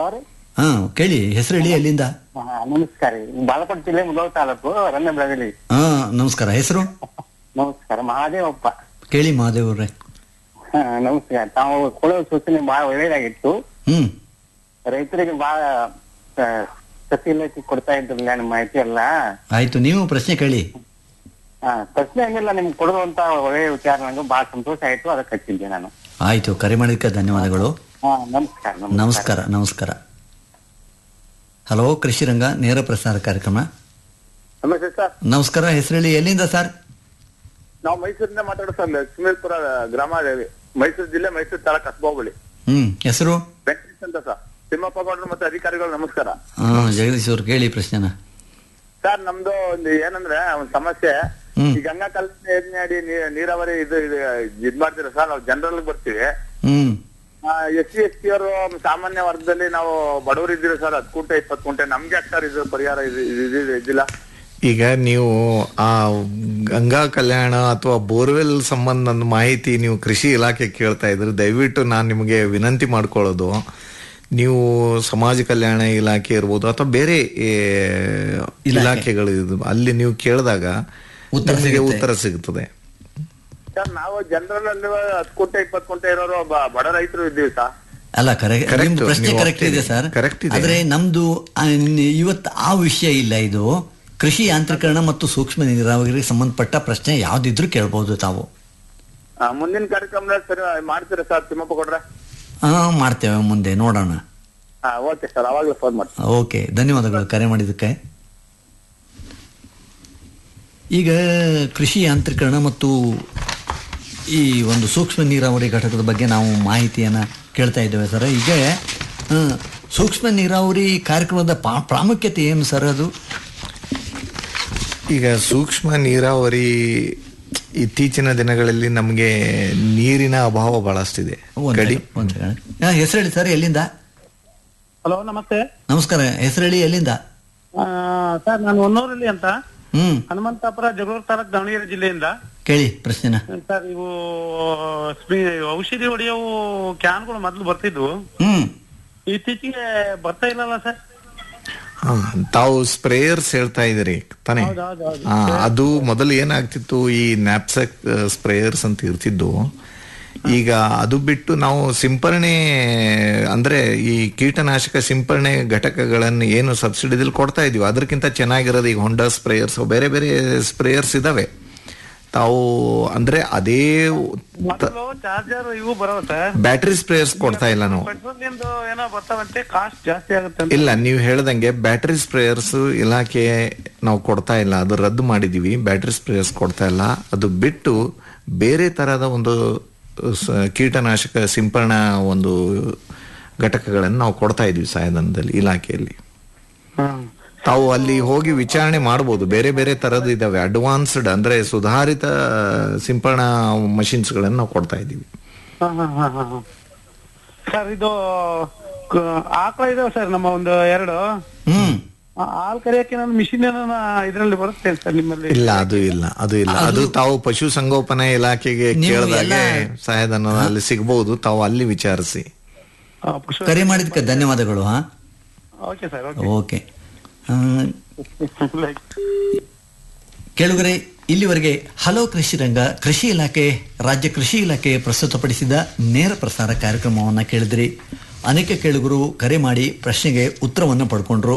ಹಾ ಕೇಳಿ ಹೆಸರು ಹೇಳಿ ಎಲ್ಲಿಂದ ಹಾ, ನಮಸ್ಕಾರ ರೀ ಬಾಲಕೋಟೆ ಜಿಲ್ಲೆ ಮುಧೋಳ ತಾಲೂಕು ರಮ್ಯ ಬೆಳಗಲಿ ಹಾ ನಮಸ್ಕಾರ ಹೆಸರು ನಮಸ್ಕಾರ ಮಹಾದೇವಪ್ಪ ಕೇಳಿ ಮಹಾದೇವ್ರೆ ಹಾ, ನಮಸ್ಕಾರ ತಾವು ಕೊಡುವ ಸೂಚನೆ ಬಹಳ ಒಳ್ಳೇದಾಗಿತ್ತು ಹ್ಮ್ ರೈತರಿಗೆ ಬಹಳ ಆ, ಕೃಷಿ ಇಲಾಖೆ ಕೊಡ್ತಾ ಇದ್ರಲ್ಲ ನಿಮ್ಮ ಮಾಹಿತಿ ಎಲ್ಲ ಆಯ್ತು ನೀವು ಪ್ರಶ್ನೆ ಕೇಳಿ ಹಾ, ಪ್ರಶ್ನೆ ಏನಿಲ್ಲ ನಿಮ್ಗೆ ಕೊಡುವಂತ ಒಳ್ಳೆಯ ವಿಚಾರ ನಂಗೆ ಬಹಳ ಸಂತೋಷ ಆಯ್ತು ಅದಕ್ಕೆ ಹಚ್ಚಿದ್ದೆ ನಾನು ಆಯ್ತು ಕರೆ ಮಾಡಿದ್ದಕ್ಕೆ ಧನ್ಯವಾದಗಳು ಹಾ ನಮಸ್ಕಾರ ನಮಸ್ಕಾರ ನಮಸ್ಕಾರ ಹಲೋ ಕೃಷಿ ರಂಗ ನೇರ ಪ್ರಸಾರ ಕಾರ್ಯಕ್ರಮ ನಮಸ್ತೆ ಸರ್ ನಮಸ್ಕಾರ ಹೆಸರು ಹೇಳಿ ಎಲ್ಲಿಂದ ಸರ್ ನಾವು ಮೈಸೂರಿಂದ ಮಾತಾಡೋ ಸರ್ ಲಕ್ಷ್ಮೀಪುರ ಗ್ರಾಮ ಮೈಸೂರು ಜಿಲ್ಲೆ ಮೈಸೂರು ತಾಲೂಕು ಕಸಬಾಬಳಿ ಹ್ಮ್ ಹೆಸರು ವೆಂಕಟೇಶ್ ಅಂತ ಸರ್ ತಿಮ್ಮಪ್ಪ ಗೌಡ್ರು ಮತ್ತೆ ಅಧಿಕಾರಿಗಳು ನಮಸ್ಕಾರ ಹಾ ಜಗದೀಶ್ ಅವ್ರು ಕೇಳಿ ಪ್ರಶ್ನೆನ ಸರ್ ನಮ್ದು ಒಂದು ಏನಂದ್ರೆ ಒಂದ್ ಸಮಸ್ಯೆ ಹ್ಮ್. ಈ ಗಂಗಾ ಕಲ್ಯಾಣ ಯೋಜನೆ ಅಡಿ ನೀ- ನೀರಾವರಿ ಇದು ಇದು ಇದ್ ಮಾಡ್ತೀರ ಸರ್ ನಾವು ಜನರಲ್ ಬರ್ತೀವಿ ಹ್ಮ್ ಎಸ್ ಸಿ ಎಸ್ ಟಿ ಅವರು ಸಾಮಾನ್ಯ ವರ್ಗದಲ್ಲಿ ನಾವು ಬಡವರು ಇದ್ದೀವಿ ಸರ್ ಹತ್ತು ಕುಂಟೆ ಇಪ್ಪತ್ತು ಕುಂಟೆ ನಮ್ಗೆ ಯಾಕೆ ಸರ್ ಇದು ಪರಿಹಾರ ಇದು ಇದು- ಇದು ಇದಿಲ್ಲ ಈಗ ನೀವು ಆ ಗಂಗಾ ಕಲ್ಯಾಣ ಅಥವಾ ಬೋರ್ವೆಲ್ ಸಂಬಂಧ ಮಾಹಿತಿ ನೀವು ಕೃಷಿ ಇಲಾಖೆ ಕೇಳ್ತಾ ಇದ್ರೆ ದಯವಿಟ್ಟು ನಾನು ನಿಮಗೆ ವಿನಂತಿ ಮಾಡ್ಕೊಳ್ಳೋದು ನೀವು ಸಮಾಜ ಕಲ್ಯಾಣ ಇಲಾಖೆ ಇರ್ಬೋದು ಅಥವಾ ಬೇರೆ ಏ, ಇಲಾಖೆಗಳು ಇದು ಅಲ್ಲಿ ನೀವು ಕೇಳಿದಾಗ ಉತ್ತರ ನಿಮಗೆ ಸಿಗುತ್ತೆ. ಉತ್ತರ ಸಿಗುತ್ತದೆ ಸರ್ ನಾವು ಜನರಲ್ ಅಲ್ಲಿ ಹತ್ತು ಕುಂಟೆ ಇಪ್ಪತ್ತು ಕುಂಟೆ ಇರೋರು ಬ- ಬಡ ರೈತರು ಇದ್ದೀವಿ ಸರ್ ಅಲ್ಲ ಕರೆ Correct. ನಿಮ್ದು ಪ್ರಶ್ನೆ ನೀವು ಕರೆಕ್ಟ್ ಇದೆ ಒಪ್ತೀರಿ. ಸರ್ Correct ಇದೆ. ಆದ್ರೆ ನಮ್ದು ಆ, ನಿ- ಇವತ್ತು ಆ ವಿಷಯ ಇಲ್ಲ ಇದು ಕೃಷಿ ಯಾಂತ್ರೀಕರಣ ಮತ್ತು ಸೂಕ್ಷ್ಮ ನೀರಾವರಿಗೆ ಸಂಬಂಧಪಟ್ಟ ಪ್ರಶ್ನೆ ಯಾವ್ದಿದ್ರು ಕೇಳ್ಬೋದು ತಾವು ಆ, ಮುಂದಿನ ಕಾರ್ಯಕ್ರಮದಲ್ಲಿ ಸರಿ ಮಾಡ್ತೀರಾ ಸರ್ ತಿಮ್ಮಪ್ಪ ಕೊಡ್ರೆ ಹಾ ಮಾಡ್ತೇವೆ ಮುಂದೆ ನೋಡೋಣ ಹಾ ಓಕೆ ಸರ್ ಅವಾಗಲೇ ಫೋನ್ ಮಾಡ್ತೀನಿ ಓಕೆ ಧನ್ಯವಾದಗಳು ಕರೆ ಮಾಡಿದ್ದಕ್ಕೆ ಈಗ ಕೃಷಿ ಯಾಂತ್ರೀಕರಣ ಮತ್ತು ಈ ಒಂದು ಸೂಕ್ಷ್ಮ ನೀರಾವರಿ ಘಟಕದ ಬಗ್ಗೆ ನಾವು ಮಾಹಿತಿಯನ್ನು ಕೇಳ್ತಾ ಇದ್ದೇವೆ ಸರ್ ಈಗ ಆ, ಸೂಕ್ಷ್ಮ ನೀರಾವರಿ ಕಾರ್ಯಕ್ರಮದ ಪಾ- ಪ್ರಾಮುಖ್ಯತೆ ಏನು ಸರ್ ಅದು ಈಗ ಸೂಕ್ಷ್ಮ ನೀರಾವರಿ ಇತ್ತೀಚಿನ ದಿನಗಳಲ್ಲಿ ನಮಗೆ ನೀರಿನ ಅಭಾವ ಬಹಳಷ್ಟಿದೆ ಗಡಿ ಹೆಸರು ಹೇಳಿ ಸರ್ ಎಲ್ಲಿಂದ ಹಲೋ ನಮಸ್ತೆ ನಮಸ್ಕಾರ ಹೆಸರು ಹೇಳಿ ಎಲ್ಲಿಂದ ಆ, ಸರ್ ನಾನು ಹೊನ್ನೂರಲ್ಲಿ ಅಂತ ಹ್ಮ್ ಹನುಮಂತಾಪುರ ಜಗಳೂರು ತಾಲೂಕು ದಾವಣಗೆರೆ ಜಿಲ್ಲೆಯಿಂದ ಕೇಳಿ ಪ್ರಶ್ನೆನ ಸರ್ ಇವು ಸ್ಪಿ- ಔಷಧಿ ಹೊಡೆಯವು ಕ್ಯಾನ್ಗಳು ಮೊದಲು ಬರ್ತಿದ್ವು ಹ್ಮ್ ಇತ್ತೀಚೆಗೆ ಬರ್ತಾ ಇಲ್ಲಲ್ಲ ಸರ್ ಹಾ, ತಾವು ಸ್ಪ್ರೇಯರ್ಸ್ ಹೇಳ್ತಾ ಇದ್ದೀರಿ ತಾನೇ ಹೌದೌದು ಹಾ ಅದು ಮೊದಲು ಏನಾಗ್ತಿತ್ತು ಈ ನ್ಯಾಪ್ಸೆಕ್ ಸ್ಪ್ರೇಯರ್ಸ್ ಅಂತ ಇರ್ತಿದ್ದು ಈಗ ಅದು ಬಿಟ್ಟು ನಾವು ಸಿಂಪರಣೆ ಅಂದ್ರೆ ಈ ಕೀಟನಾಶಕ ಸಿಂಪರಣೆ ಘಟಕಗಳನ್ನು ಏನು ಸಬ್ಸಿಡಿದಲ್ಲಿ ಕೊಡ್ತಾ ಇದೀವಿ ಅದಕ್ಕಿಂತ ಚೆನ್ನಾಗಿರೋದು ಈಗ ಹೊಂಡಾ ಸ್ಪ್ರೇಯರ್ಸ್ ಬೇರೆ ಬೇರೆ ಸ್ಪ್ರೇಯರ್ಸ್ ಇದಾವೆ ತಾವು ಅಂದ್ರೆ ಅದೇ ಮೊದಲು ಚಾರ್ಜರ್ ಇವು ಬರವ ಸರ್ ಬ್ಯಾಟ್ರಿ ಸ್ಪ್ರೇಯರ್ಸ್ ಕೊಡ್ತಾ ಇಲ್ಲ ನಾವು ಪೆಟ್ರೋಲಿಯಂದು ಏನೋ ಬರ್ತಾವಂತೆ ಕಾಸ್ಟ್ ಜಾಸ್ತಿ ಆಗುತ್ತೆ ಅಂತ ಇಲ್ಲ ನೀವು ಹೇಳ್ದಂಗೆ ಬ್ಯಾಟ್ರಿ ಸ್ಪ್ರೇಯರ್ಸ್ ಇಲಾಖೆ ನಾವು ಕೊಡ್ತಾ ಇಲ್ಲ ಅದು ರದ್ದು ಮಾಡಿದೀವಿ ಬ್ಯಾಟ್ರಿ ಸ್ಪ್ರೇಯರ್ಸ್ ಕೊಡ್ತಾ ಇಲ್ಲ ಅದು ಬಿಟ್ಟು ಬೇರೆ ತರಹದ ಒಂದು ಸ- ಕೀಟನಾಶಕ ಸಿಂಪರಣಾ ಒಂದು ಘಟಕಗಳನ್ನು ನಾವು ಕೊಡ್ತಾ ಇದೀವಿ ಸಹಾಯಧನದಲ್ಲಿ ಇಲಾಖೆಯಲ್ಲಿ ತಾವು ಅಲ್ಲಿ ಹೋಗಿ ವಿಚಾರಣೆ ಮಾಡಬಹುದು ಬೇರೆ ಬೇರೆ ತರದ್ದು ಇದಾವೆ ಅಡ್ವಾನ್ಸ್ಡ್ ಅಂದ್ರೆ ಸುಧಾರಿತ ಸಿಂಪರಣಾ ಮಷಿನ್ಸ್ ಗಳನ್ನು ನಾವು ಕೊಡ್ತಾ ಇದೀವಿ ಹಾ, ಹಾ, ಹಾ, ಹಾ, ಹಾ. ಸರ್ ಇದು ಕ- ಆಕಳ ಇದಾವೆ ಸರ್ ನಮ್ಮ ಒಂದು ಎರಡು ಹ್ಮ್ ಆ, ಹಾಲ್ ಕರಿಯಕ್ಕೆ ನಾನು ಮಿಷಿನ್ ಇದರಲ್ಲಿ ಬರುತ್ತೆ ಸರ್ ನಿಮ್ಮಲ್ಲಿ ಇಲ್ಲ ಅದು ಇಲ್ಲ ಅದು ಇಲ್ಲ ಅದು ತಾವು ಪಶು ಸಂಗೋಪನಾ ಇಲಾಖೆಗೆ ನೀವು ಕೇಳಿದಾಗೆ ಎಲ್ಲ- ಸಹಾಯಧನ ಅಲ್ಲಿ ಸಿಗಬಹುದು ತಾವು ಅಲ್ಲಿ ವಿಚಾರಿಸಿ ಕರೆ ಮಾಡಿದ್ದಕ್ಕೆ ಧನ್ಯವಾದಗಳು ಹಾ ಓಕೆ ಸರ್ ಓಕೆ ಓಕೆ ಆ, ಕೇಳುಗರೆ ಇಲ್ಲಿವರೆಗೆ ಹಲೋ ಕೃಷಿ ರಂಗ ಕೃಷಿ ಇಲಾಖೆ ರಾಜ್ಯ ಕೃಷಿ ಇಲಾಖೆ ಪ್ರಸ್ತುತಪಡಿಸಿದ ನೇರ ಪ್ರಸಾರ ಕಾರ್ಯಕ್ರಮವನ್ನು ಕೇಳಿದ್ರಿ ಅನೇಕ ಕೇಳುಗರು ಕರೆ ಮಾಡಿ ಪ್ರಶ್ನೆಗೆ ಉತ್ತರವನ್ನು ಪಡ್ಕೊಂಡ್ರು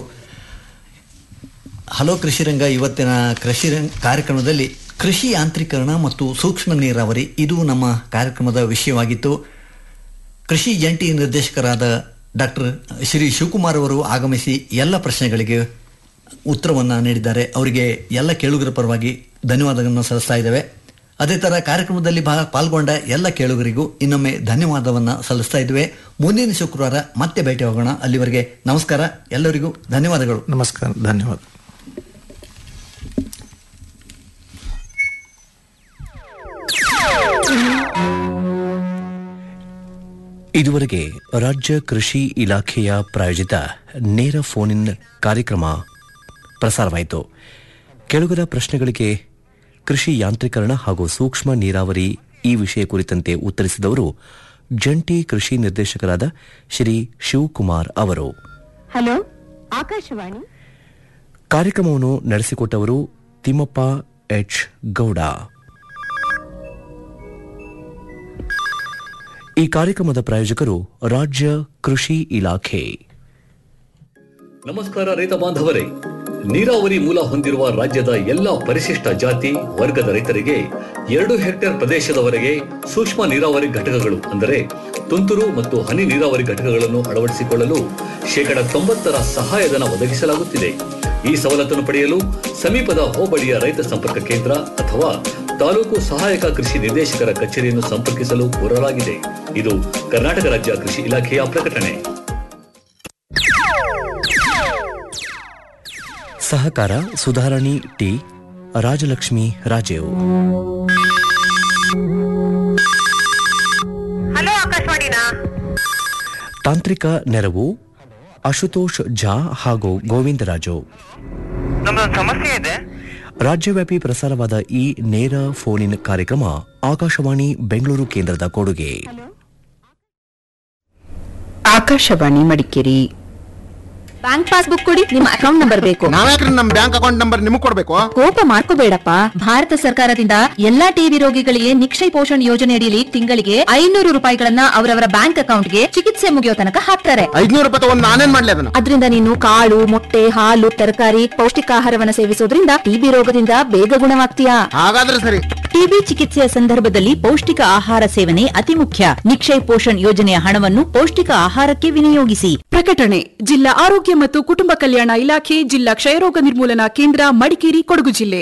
ಹಲೋ ಕೃಷಿ ರಂಗ ಇವತ್ತಿನ ಕೃಷಿ ರಂಗ ಕಾರ್ಯಕ್ರಮದಲ್ಲಿ ಕೃಷಿ ಯಾಂತ್ರೀಕರಣ ಮತ್ತು ಸೂಕ್ಷ್ಮ ನೀರಾವರಿ ಇದು ನಮ್ಮ ಕಾರ್ಯಕ್ರಮದ ವಿಷಯವಾಗಿತ್ತು ಕೃಷಿ ಜಂಟಿ ನಿರ್ದೇಶಕರಾದ ಡಾಕ್ಟರ್ ಶ್ರೀ ಶಿವಕುಮಾರ್ ಅವರು ಆಗಮಿಸಿ ಎಲ್ಲ ಪ್ರಶ್ನೆಗಳಿಗೆ ಉತ್ತರವನ್ನು ನೀಡಿದ್ದಾರೆ ಅವರಿಗೆ ಎಲ್ಲ ಕೇಳುಗರ ಪರವಾಗಿ ಧನ್ಯವಾದಗಳನ್ನು ಸಲ್ಲಿಸ್ತಾ ಇದ್ದೇವೆ ಅದೇ ಥರ ಕಾರ್ಯಕ್ರಮದಲ್ಲಿ ಭಾ ಪಾಲ್ಗೊಂಡ ಎಲ್ಲ ಕೇಳುಗರಿಗೂ ಇನ್ನೊಮ್ಮೆ ಧನ್ಯವಾದವನ್ನು ಸಲ್ಲಿಸ್ತಾ ಇದ್ದೇವೆ ಮುಂದಿನ ಶುಕ್ರವಾರ ಮತ್ತೆ ಭೇಟಿ ಹೋಗೋಣ ಅಲ್ಲಿವರೆಗೆ ನಮಸ್ಕಾರ ಎಲ್ಲರಿಗೂ ಧನ್ಯವಾದಗಳು ನಮಸ್ಕಾರ ಧನ್ಯವಾದ ಇದುವರೆಗೆ ರಾಜ್ಯ ಕೃಷಿ ಇಲಾಖೆಯ ಪ್ರಾಯೋಜಿತ ನೇರ ಫೋನ್ ಇನ್ ಕಾರ್ಯಕ್ರಮ ಪ್ರಸಾರವಾಯಿತು ಕೆಳಗರ ಪ್ರಶ್ನೆಗಳಿಗೆ ಕೃಷಿ ಯಾಂತ್ರೀಕರಣ ಹಾಗೂ ಸೂಕ್ಷ್ಮ ನೀರಾವರಿ ಈ ವಿಷಯ ಕುರಿತಂತೆ ಉತ್ತರಿಸಿದವರು ಜಂಟಿ ಕೃಷಿ ನಿರ್ದೇಶಕರಾದ ಶ್ರೀ ಶಿವಕುಮಾರ್ ಅವರು ಹಲೋ ಆಕಾಶವಾಣಿ ಕಾರ್ಯಕ್ರಮವನ್ನು ನಡೆಸಿಕೊಟ್ಟವರು ತಿಮ್ಮಪ್ಪ ಎಚ್ ಗೌಡ ಈ ಕಾರ್ಯಕ್ರಮದ ಪ್ರಾಯೋಜಕರು ರಾಜ್ಯ ಕೃಷಿ ಇಲಾಖೆ ನಮಸ್ಕಾರ ರೈತ ಬಾಂಧವರೇ ನೀರಾವರಿ ಮೂಲ ಹೊಂದಿರುವ ರಾಜ್ಯದ ಎಲ್ಲಾ ಪರಿಶಿಷ್ಟ ಜಾತಿ ವರ್ಗದ ರೈತರಿಗೆ ಎರಡು ಹೆಕ್ಟೇರ್ ಪ್ರದೇಶದವರೆಗೆ ಸೂಕ್ಷ್ಮ ನೀರಾವರಿ ಘಟಕಗಳು ಅಂದರೆ ತುಂತುರು ಮತ್ತು ಹನಿ ನೀರಾವರಿ ಘಟಕಗಳನ್ನು ಅಳವಡಿಸಿಕೊಳ್ಳಲು ಶೇಕಡ ತೊಂಬತ್ತರ ಸಹಾಯಧನ ಒದಗಿಸಲಾಗುತ್ತಿದೆ ಈ ಸವಲತ್ತನ್ನು ಪಡೆಯಲು ಸಮೀಪದ ಹೋಬಳಿಯ ರೈತ ಸಂಪರ್ಕ ಕೇಂದ್ರ ಅಥವಾ ತಾಲೂಕು ಸಹಾಯಕ ಕೃಷಿ ನಿರ್ದೇಶಕರ ಕಚೇರಿಯನ್ನು ಸಂಪರ್ಕಿಸಲು ಕೋರಲಾಗಿದೆ ಇದು ಕರ್ನಾಟಕ ರಾಜ್ಯ ಕೃಷಿ ಇಲಾಖೆಯ ಪ್ರಕಟಣೆ ಸಹಕಾರ ಸುಧಾರಣಿ ಟಿ ರಾಜಲಕ್ಷ್ಮಿ ರಾಜೇವ್ ಹಲೋ ಆಕಾಶವಾಣಿನಾ ತಾಂತ್ರಿಕ ನೆರವು ಅಶುತೋಷ್ ಝಾ ಹಾಗೂ ಗೋವಿಂದರಾಜು ನಮ್ದೊಂದು ಸಮಸ್ಯೆ ಇದೆ ರಾಜ್ಯವ್ಯಾಪಿ ಪ್ರಸಾರವಾದ ಈ ನೇರ ಫೋನ್ ಇನ್ ಕಾರ್ಯಕ್ರಮ ಆಕಾಶವಾಣಿ ಬೆಂಗಳೂರು ಕೇಂದ್ರದ ಕೊಡುಗೆ ಆಕಾಶವಾಣಿ ಮಡಿಕೇರಿ ಬ್ಯಾಂಕ್ ಪಾಸ್ಬುಕ್ ಕೊಡಿ ನಿಮ್ಮ ಅಕೌಂಟ್ ನಂಬರ್ ಬೇಕು ನಾವ್ಯಾಕ್ರಿ ನಮ್ ಬ್ಯಾಂಕ್ ಅಕೌಂಟ್ ನಂಬರ್ ನಿಮಗ್ ಕೊಡ್ಬೇಕು ಕೋಪ ಮಾಡ್ಕೋಬೇಡಪ್ಪ ಭಾರತ ಸರ್ಕಾರದಿಂದ ಎಲ್ಲಾ ಟಿಬಿ ರೋಗಿಗಳಿಗೆ ನಿಕ್ಷಯ ಪೋಷಣ್ ಯೋಜನೆ ಅಡಿಯಲ್ಲಿ ತಿಂಗಳಿಗೆ ಐನೂರು ರೂಪಾಯಿಗಳನ್ನ ಅವರವರ ಬ್ಯಾಂಕ್ ಅಕೌಂಟ್ಗೆ ಚಿಕಿತ್ಸೆ ಮುಗಿಯೋ ತನಕ ಹಾಕ್ತಾರೆ ಐದ್ನೂರು ರೂಪಾಯಿ ತಗೊಂಡ್ ನಾನೇನ್ ಮಾಡ್ಲಿ ಅದನ್ನ ಅದರಿಂದ ನೀನು ಕಾಳು ಮೊಟ್ಟೆ ಹಾಲು ತರಕಾರಿ ಪೌಷ್ಟಿಕಾಹಾರವನ್ನ ಸೇವಿಸೋದ್ರಿಂದ ಟಿಬಿ ರೋಗದಿಂದ ಬೇಗ ಗುಣವಾಗ್ತೀಯಾ ಹಾಗಾದ್ರೆ ಸರಿ ಟಿಬಿ ಚಿಕಿತ್ಸೆಯ ಸಂದರ್ಭದಲ್ಲಿ ಪೌಷ್ಟಿಕ ಆಹಾರ ಸೇವನೆ ಅತಿ ಮುಖ್ಯ ನಿಕ್ಷಯ್ ಪೋಷಣ್ ಯೋಜನೆಯ ಹಣವನ್ನು ಪೌಷ್ಟಿಕ ಆಹಾರಕ್ಕೆ ವಿನಿಯೋಗಿಸಿ ಪ್ರಕಟಣೆ ಜಿಲ್ಲಾ ಆರೋಗ್ಯ ಮತ್ತು ಕುಟುಂಬ ಕಲ್ಯಾಣ ಇಲಾಖೆ ಜಿಲ್ಲಾ ಕ್ಷಯರೋಗ ನಿರ್ಮೂಲನಾ ಕೇಂದ್ರ ಮಡಿಕೇರಿ ಕೊಡಗು ಜಿಲ್ಲೆ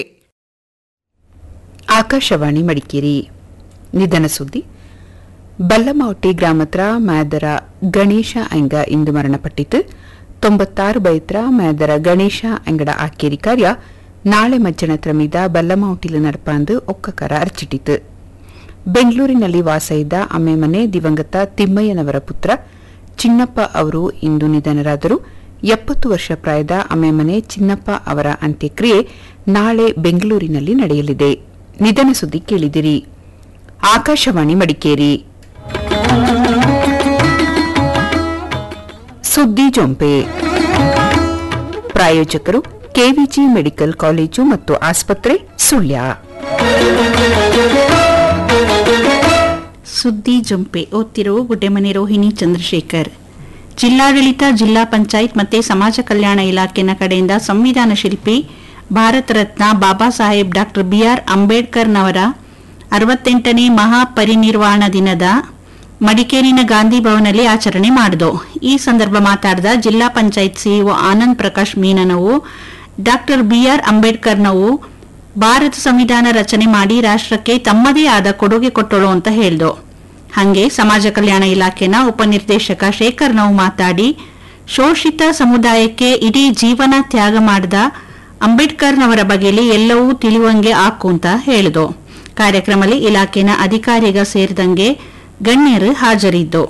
ಆಕಾಶವಾಣಿ ಮಡಿಕೇರಿ ನಿಧನ ಸುದ್ದಿ ಬಲ್ಲಮಾವಟ್ಟಿ ಗ್ರಾಮತ್ರ ಮ್ಯಾದರ ಗಣೇಶ ಅಂಗ ಇಂದು ಮರಣಪಟ್ಟಿತು ತೊಂಬತ್ತಾರು ಬೈತ್ರ ಮ್ಯಾದರ ಗಣೇಶ ಅಂಗಡ ಆಕೇರಿ ಕಾರ್ಯ ನಾಳೆ ಮಜ್ಜನತ್ರ ಮೀದ ಬಲ್ಲಮಾವಟಿಲು ನಡಪಾಂದು ಒಕ್ಕಕರ ಅರ್ಚಿಟ್ಟಿತು ಬೆಂಗಳೂರಿನಲ್ಲಿ ವಾಸ ಇದ್ದ ಅಮ್ಮೆ ಮನೆ ದಿವಂಗತ ತಿಮ್ಮಯ್ಯನವರ ಪುತ್ರ ಚಿನ್ನಪ್ಪ ಅವರು ಇಂದು ನಿಧನರಾದರು ಎಪ್ಪತ್ತು ವರ್ಷ ಪ್ರಾಯದ ಅಮ್ಮೆಮನೆ ಚಿನ್ನಪ್ಪ ಅವರ ಅಂತ್ಯಕ್ರಿಯೆ ನಾಳೆ ಬೆಂಗಳೂರಿನಲ್ಲಿ ನಡೆಯಲಿದೆ ನಿಧನ ಸುದ್ದಿ ಕೇಳಿದಿರಿ ಆಕಾಶವಾಣಿ ಮಡಿಕೇರಿ ಸುದ್ದಿ ಜೊಂಪೆ ಪ್ರಾಯೋಜಕರು ಕೆವಿಜಿ ಮೆಡಿಕಲ್ ಕಾಲೇಜು ಮತ್ತು ಆಸ್ಪತ್ರೆ ಸುಳ್ಯ ಸುದ್ದಿ ಜಂಪೆ ಓದ್ತಿರುವ ಗುಡ್ಡೆಮನೆ ರೋಹಿಣಿ ಚಂದ್ರಶೇಖರ್ ಜಿಲ್ಲಾಡಳಿತ ಜಿಲ್ಲಾ ಪಂಚಾಯತ್ ಮತ್ತೆ ಸಮಾಜ ಕಲ್ಯಾಣ ಇಲಾಖೆನ ಕಡೆಯಿಂದ ಸಂವಿಧಾನ ಶಿಲ್ಪಿ ಭಾರತ ರತ್ನ ಬಾಬಾ ಸಾಹೇಬ್ ಡಾಕ್ಟರ್ ಬಿಆರ್ ಅಂಬೇಡ್ಕರ್ನವರ ಅರವತ್ತೆಂಟನೇ ಮಹಾಪರಿನಿರ್ವಾಣ ದಿನದ ಮಡಿಕೇರಿನ ಗಾಂಧಿ ಭವನಲ್ಲಿ ಆಚರಣೆ ಮಾಡಿದು ಈ ಸಂದರ್ಭ ಮಾತಾಡಿದ ಜಿಲ್ಲಾ ಪಂಚಾಯತ್ ಸಿಇಒ ಆನಂದ್ ಪ್ರಕಾಶ್ ಮೀನನವು ಡಾಕ್ಟರ್ ಬಿಆರ್ ಅಂಬೇಡ್ಕರ್ನವು ಭಾರತ ಸಂವಿಧಾನ ರಚನೆ ಮಾಡಿ ರಾಷ್ಟ್ರಕ್ಕೆ ತಮ್ಮದೇ ಆದ ಕೊಡುಗೆ ಕೊಟ್ಟಳು ಅಂತ ಹೇಳ್ದು ಹಂಗೆ ಸಮಾಜ ಕಲ್ಯಾಣ ಇಲಾಖೆನ ಉಪನಿರ್ದೇಶಕ ಶೇಖರ್ ನೋವು ಮಾತಾಡಿ ಶೋಷಿತ ಸಮುದಾಯಕ್ಕೆ ಇಡೀ ಜೀವನ ತ್ಯಾಗ ಮಾಡಿದ ಅಂಬೇಡ್ಕರ್ನವರ ಬಗೆಯಲ್ಲಿ ಎಲ್ಲವೂ ತಿಳಿಯುವಂಗೆ ಆಕು ಅಂತ ಹೇಳಿದು ಕಾರ್ಯಕ್ರಮದಲ್ಲಿ ಇಲಾಖೆನ ಅಧಿಕಾರಿಗ ಸೇರಿದಂಗೆ ಗಣ್ಯರು ಹಾಜರಿದ್ದು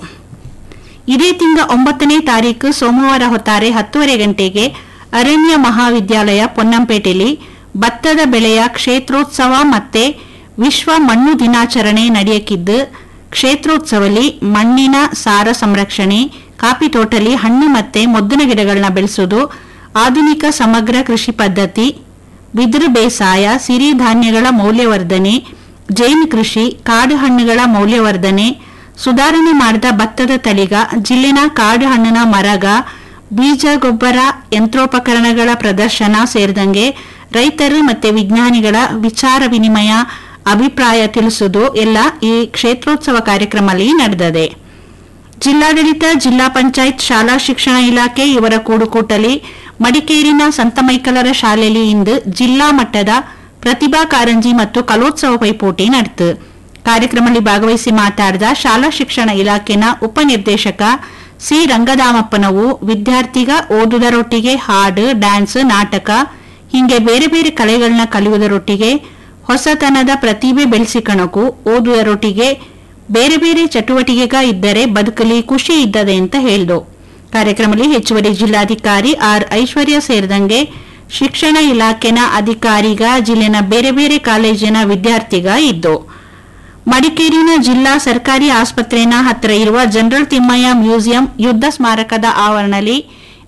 ಇದೇ ತಿಂಗಳ ಒಂಬತ್ತನೇ ತಾರೀಕು ಸೋಮವಾರ ಹೊತ್ತಾರೆ ಹತ್ತುವರೆ ಗಂಟೆಗೆ ಅರಣ್ಯ ಮಹಾವಿದ್ಯಾಲಯ ಪೊನ್ನಂಪೇಟೆಯಲ್ಲಿ ಭತ್ತದ ಬೆಳೆಯ ಕ್ಷೇತ್ರೋತ್ಸವ ಮತ್ತೆ ವಿಶ್ವ ಮಣ್ಣು ದಿನಾಚರಣೆ ನಡೆಯಕ್ಕಿದ್ದು ಕ್ಷೇತ್ರೋತ್ಸವದಲ್ಲಿ ಮಣ್ಣಿನ ಸಾರ ಸಂರಕ್ಷಣೆ ಕಾಫಿ ತೋಟಲಿ ಹಣ್ಣು ಮತ್ತೆ ಮೊದ್ದಿನ ಗಿಡಗಳನ್ನ ಬೆಳೆಸುವುದು ಆಧುನಿಕ ಸಮಗ್ರ ಕೃಷಿ ಪದ್ಧತಿ ಬಿದಿರು ಬೇಸಾಯ ಸಿರಿಧಾನ್ಯಗಳ ಮೌಲ್ಯವರ್ಧನೆ ಜೈನ್ ಕೃಷಿ ಕಾಡು ಹಣ್ಣುಗಳ ಮೌಲ್ಯವರ್ಧನೆ ಸುಧಾರಣೆ ಮಾಡಿದ ಭತ್ತದ ತಳಿಗ ಜಿಲ್ಲೆನ ಕಾಡು ಹಣ್ಣಿನ ಮರಗ ಬೀಜ ಗೊಬ್ಬರ ಯಂತ್ರೋಪಕರಣಗಳ ಪ್ರದರ್ಶನ ಸೇರಿದಂಗೆ ರೈತರು ಮತ್ತೆ ವಿಜ್ಞಾನಿಗಳ ವಿಚಾರ ವಿನಿಮಯ ಅಭಿಪ್ರಾಯ ತಿಳಿಸುವುದು ಎಲ್ಲ ಈ ಕ್ಷೇತ್ರೋತ್ಸವ ಕಾರ್ಯಕ್ರಮದಲ್ಲಿ ನಡೆದಿದೆ ಜಿಲ್ಲಾಡಳಿತ ಜಿಲ್ಲಾ ಪಂಚಾಯತ್ ಶಾಲಾ ಶಿಕ್ಷಣ ಇಲಾಖೆ ಇವರ ಕೂಡುಕೂಟಲಿ ಮಡಿಕೇರಿನ ಸಂತ ಮೈಕಲರ ಶಾಲೆಯಲ್ಲಿ ಇಂದು ಜಿಲ್ಲಾ ಮಟ್ಟದ ಪ್ರತಿಭಾ ಕಾರಂಜಿ ಮತ್ತು ಕಲೋತ್ಸವ ಪೈಪೋಟಿ ನಡೆತು ಕಾರ್ಯಕ್ರಮದಲ್ಲಿ ಭಾಗವಹಿಸಿ ಮಾತಾಡಿದ ಶಾಲಾ ಶಿಕ್ಷಣ ಇಲಾಖೆನ ಉಪನಿರ್ದೇಶಕ ಸಿ ರಂಗದಾಮಪ್ಪನವು ವಿದ್ಯಾರ್ಥಿಗ ಓದುವುದರೊಟ್ಟಿಗೆ ಹಾಡು ಡ್ಯಾನ್ಸ್ ನಾಟಕ ಹೀಗೆ ಬೇರೆ ಬೇರೆ ಕಲೆಗಳನ್ನ ಕಲಿಯುವುದರೊಟ್ಟಿಗೆ ಹೊಸತನದ ಪ್ರತಿಭೆ ಬೆಳೆಸಿಕಣಕು ಓದುವುದರೊಟ್ಟಿಗೆ ಬೇರೆ ಬೇರೆ ಚಟುವಟಿಕೆಗ ಇದ್ದರೆ ಬದುಕಲಿ ಖುಷಿ ಇದ್ದದೆ ಅಂತ ಹೇಳಿದು ಕಾರ್ಯಕ್ರಮದಲ್ಲಿ ಹೆಚ್ಚುವರಿ ಜಿಲ್ಲಾಧಿಕಾರಿ ಆರ್ ಐಶ್ವರ್ಯ ಸೇರಿದಂಗೆ ಶಿಕ್ಷಣ ಇಲಾಖೆನ ಅಧಿಕಾರಿಗ ಜಿಲ್ಲೆನ ಬೇರೆ ಬೇರೆ ಕಾಲೇಜಿನ ವಿದ್ಯಾರ್ಥಿಗ ಇದ್ದು ಮಡಿಕೇರಿನ ಜಿಲ್ಲಾ ಸರ್ಕಾರಿ ಆಸ್ಪತ್ರೆನ ಹತ್ತಿರ ಇರುವ ಜನರಲ್ ತಿಮ್ಮಯ್ಯ ಮ್ಯೂಸಿಯಂ ಯುದ್ಧ ಸ್ಮಾರಕದ ಆವರಣದಲ್ಲಿ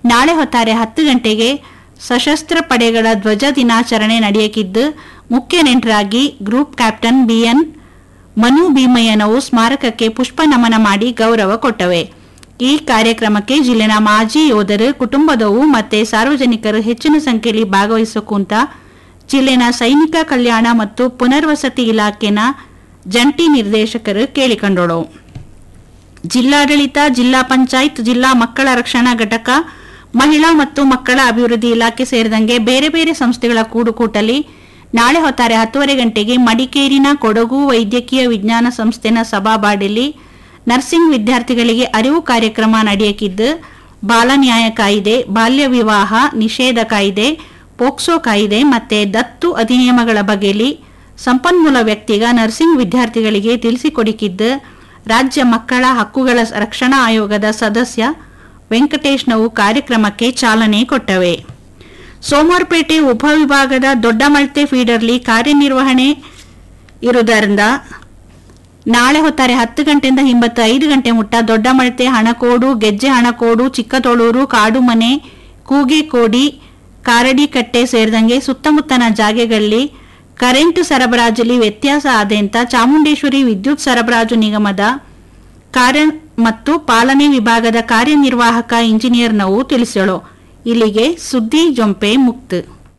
ನಾಳೆ ಹೊತ್ತಾರೆ ಹತ್ತು ಗಂಟೆಗೆ ಸಶಸ್ತ್ರ ಪಡೆಗಳ ಧ್ವಜ ದಿನಾಚರಣೆ ನಡೆಯಕಿದ್ದು ಮುಖ್ಯ ನೆಂಟರಾಗಿ ಗ್ರೂಪ್ ಕ್ಯಾಪ್ಟನ್ ಬಿಎನ್ ಮನು ಭೀಮಯ್ಯನವು ಸ್ಮಾರಕಕ್ಕೆ ಪುಷ್ಪ ನಮನ ಮಾಡಿ ಗೌರವ ಕೊಟ್ಟವೆ ಈ ಕಾರ್ಯಕ್ರಮಕ್ಕೆ ಜಿಲ್ಲೆನ ಮಾಜಿ ಯೋಧರು ಕುಟುಂಬದವು ಮತ್ತೆ ಸಾರ್ವಜನಿಕರು ಹೆಚ್ಚಿನ ಸಂಖ್ಯೆಯಲ್ಲಿ ಭಾಗವಹಿಸಕ್ಕಂತ ಜಿಲ್ಲೆನ ಸೈನಿಕ ಕಲ್ಯಾಣ ಮತ್ತು ಪುನರ್ವಸತಿ ಇಲಾಖೆನ ಜಂಟಿ ನಿರ್ದೇಶಕರು ಕೇಳಿಕೊಂಡಳು ಜಿಲ್ಲಾಡಳಿತ ಜಿಲ್ಲಾ ಪಂಚಾಯತ್ ಜಿಲ್ಲಾ ಮಕ್ಕಳ ರಕ್ಷಣಾ ಘಟಕ ಮಹಿಳಾ ಮತ್ತು ಮಕ್ಕಳ ಅಭಿವೃದ್ಧಿ ಇಲಾಖೆ ಸೇರಿದಂಗೆ ಬೇರೆ ಬೇರೆ ಸಂಸ್ಥೆಗಳ ಕೂಡುಕೂಟಲಿ ನಾಳೆ ಹೊತ್ತಾರೆ ಹತ್ತುವರೆ ಗಂಟೆಗೆ ಮಡಿಕೇರಿನ ಕೊಡಗು ವೈದ್ಯಕೀಯ ವಿಜ್ಞಾನ ಸಂಸ್ಥೆನ ಸಭಾಬಾಡಿಲಿ ನರ್ಸಿಂಗ್ ವಿದ್ಯಾರ್ಥಿಗಳಿಗೆ ಅರಿವು ಕಾರ್ಯಕ್ರಮ ನಡೆಯಕಿದ್ದು ಬಾಲ ನ್ಯಾಯ ಕಾಯ್ದೆ ಬಾಲ್ಯ ವಿವಾಹ ನಿಷೇಧ ಕಾಯ್ದೆ ಪೋಕ್ಸೋ ಕಾಯ್ದೆ ಮತ್ತೆ ದತ್ತು ಅಧಿನಿಯಮಗಳ ಬಗೆಯಲ್ಲಿ ಸಂಪನ್ಮೂಲ ವ್ಯಕ್ತಿಗ ನರ್ಸಿಂಗ್ ವಿದ್ಯಾರ್ಥಿಗಳಿಗೆ ತಿಳಿಸಿಕೊಡಿಕಿದ್ದು ರಾಜ್ಯ ಮಕ್ಕಳ ಹಕ್ಕುಗಳ ರಕ್ಷಣಾ ಆಯೋಗದ ಸದಸ್ಯ ವೆಂಕಟೇಶ್ನವು ಕಾರ್ಯಕ್ರಮಕ್ಕೆ ಚಾಲನೆ ಕೊಟ್ಟವೆ ಸೋಮವಾರಪೇಟೆ ಉಪವಿಭಾಗದ ದೊಡ್ಡಮಳ್ತೆ ಫೀಡರ್ಲಿ ಕಾರ್ಯನಿರ್ವಹಣೆ ಇರುವುದರಿಂದ ನಾಳೆ ಹೊತ್ತಾರೆ ಹತ್ತು ಗಂಟೆಯಿಂದ ಹಿಂಬತ್ತು ಐದು ಗಂಟೆ ಮುಟ್ಟ ದೊಡ್ಡಮಳ್ತೆ ಹಣಕೋಡು ಗೆಜ್ಜೆ ಹಣಕೋಡು ಚಿಕ್ಕತೊಳೂರು ಕಾಡುಮನೆ ಕೂಗೆಕೋಡಿ ಕಾರಡಿಕಟ್ಟೆ ಸೇರಿದಂಗೆ ಸುತ್ತಮುತ್ತನ ಜಾಗೆಗಳಲ್ಲಿ ಕರೆಂಟ್ ಸರಬರಾಜಲ್ಲಿ ವ್ಯತ್ಯಾಸ ಆದೆಂತ ಚಾಮುಂಡೇಶ್ವರಿ ವಿದ್ಯುತ್ ಸರಬರಾಜು ನಿಗಮದ ಕಾರ್ಯ ಮತ್ತು ಪಾಲನೆ ವಿಭಾಗದ ಕಾರ್ಯನಿರ್ವಾಹಕ ಇಂಜಿನಿಯರ್ನವು ತಿಳಿಸಳು ಇಲ್ಲಿಗೆ ಸುದ್ದಿ ಜೊಂಪೆ ಮುಕ್ತ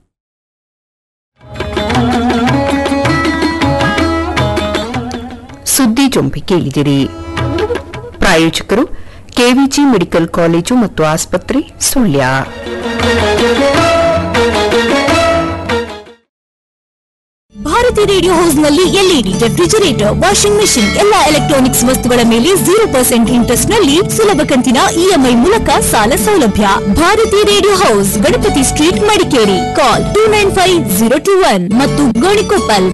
ಸುದ್ದಿ ಜೊಂಪಿ ಕೇಳಿದಿರಿ ಪ್ರಾಯೋಜಕರು ಕೆವಿಜಿ ಮೆಡಿಕಲ್ ಕಾಲೇಜು ಮತ್ತು ಆಸ್ಪತ್ರೆ ಸುಳ್ಯ ಭಾರತಿ ರೇಡಿಯೋ ಹೌಸ್ ನಲ್ಲಿ ಎಲ್ಇಡಿ ರೆಫ್ರಿಜರೇಟರ್ ವಾಷಿಂಗ್ ಮೆಷಿನ್ ಎಲ್ಲಾ ಎಲೆಕ್ಟ್ರಾನಿಕ್ಸ್ ವಸ್ತುಗಳ ಮೇಲೆ ಜೀರೋ ಪರ್ಸೆಂಟ್ ಇಂಟ್ರೆಸ್ಟ್ ನಲ್ಲಿ ಸುಲಭ ಕಂತಿನ ಇಎಂಐ ಮೂಲಕ ಸಾಲ ಸೌಲಭ್ಯ Bharathi radio house Ganapathi street Madikeri call two nine five zero two one ಮತ್ತು ಗೋಣಿಕೊಪ್ಪಲ್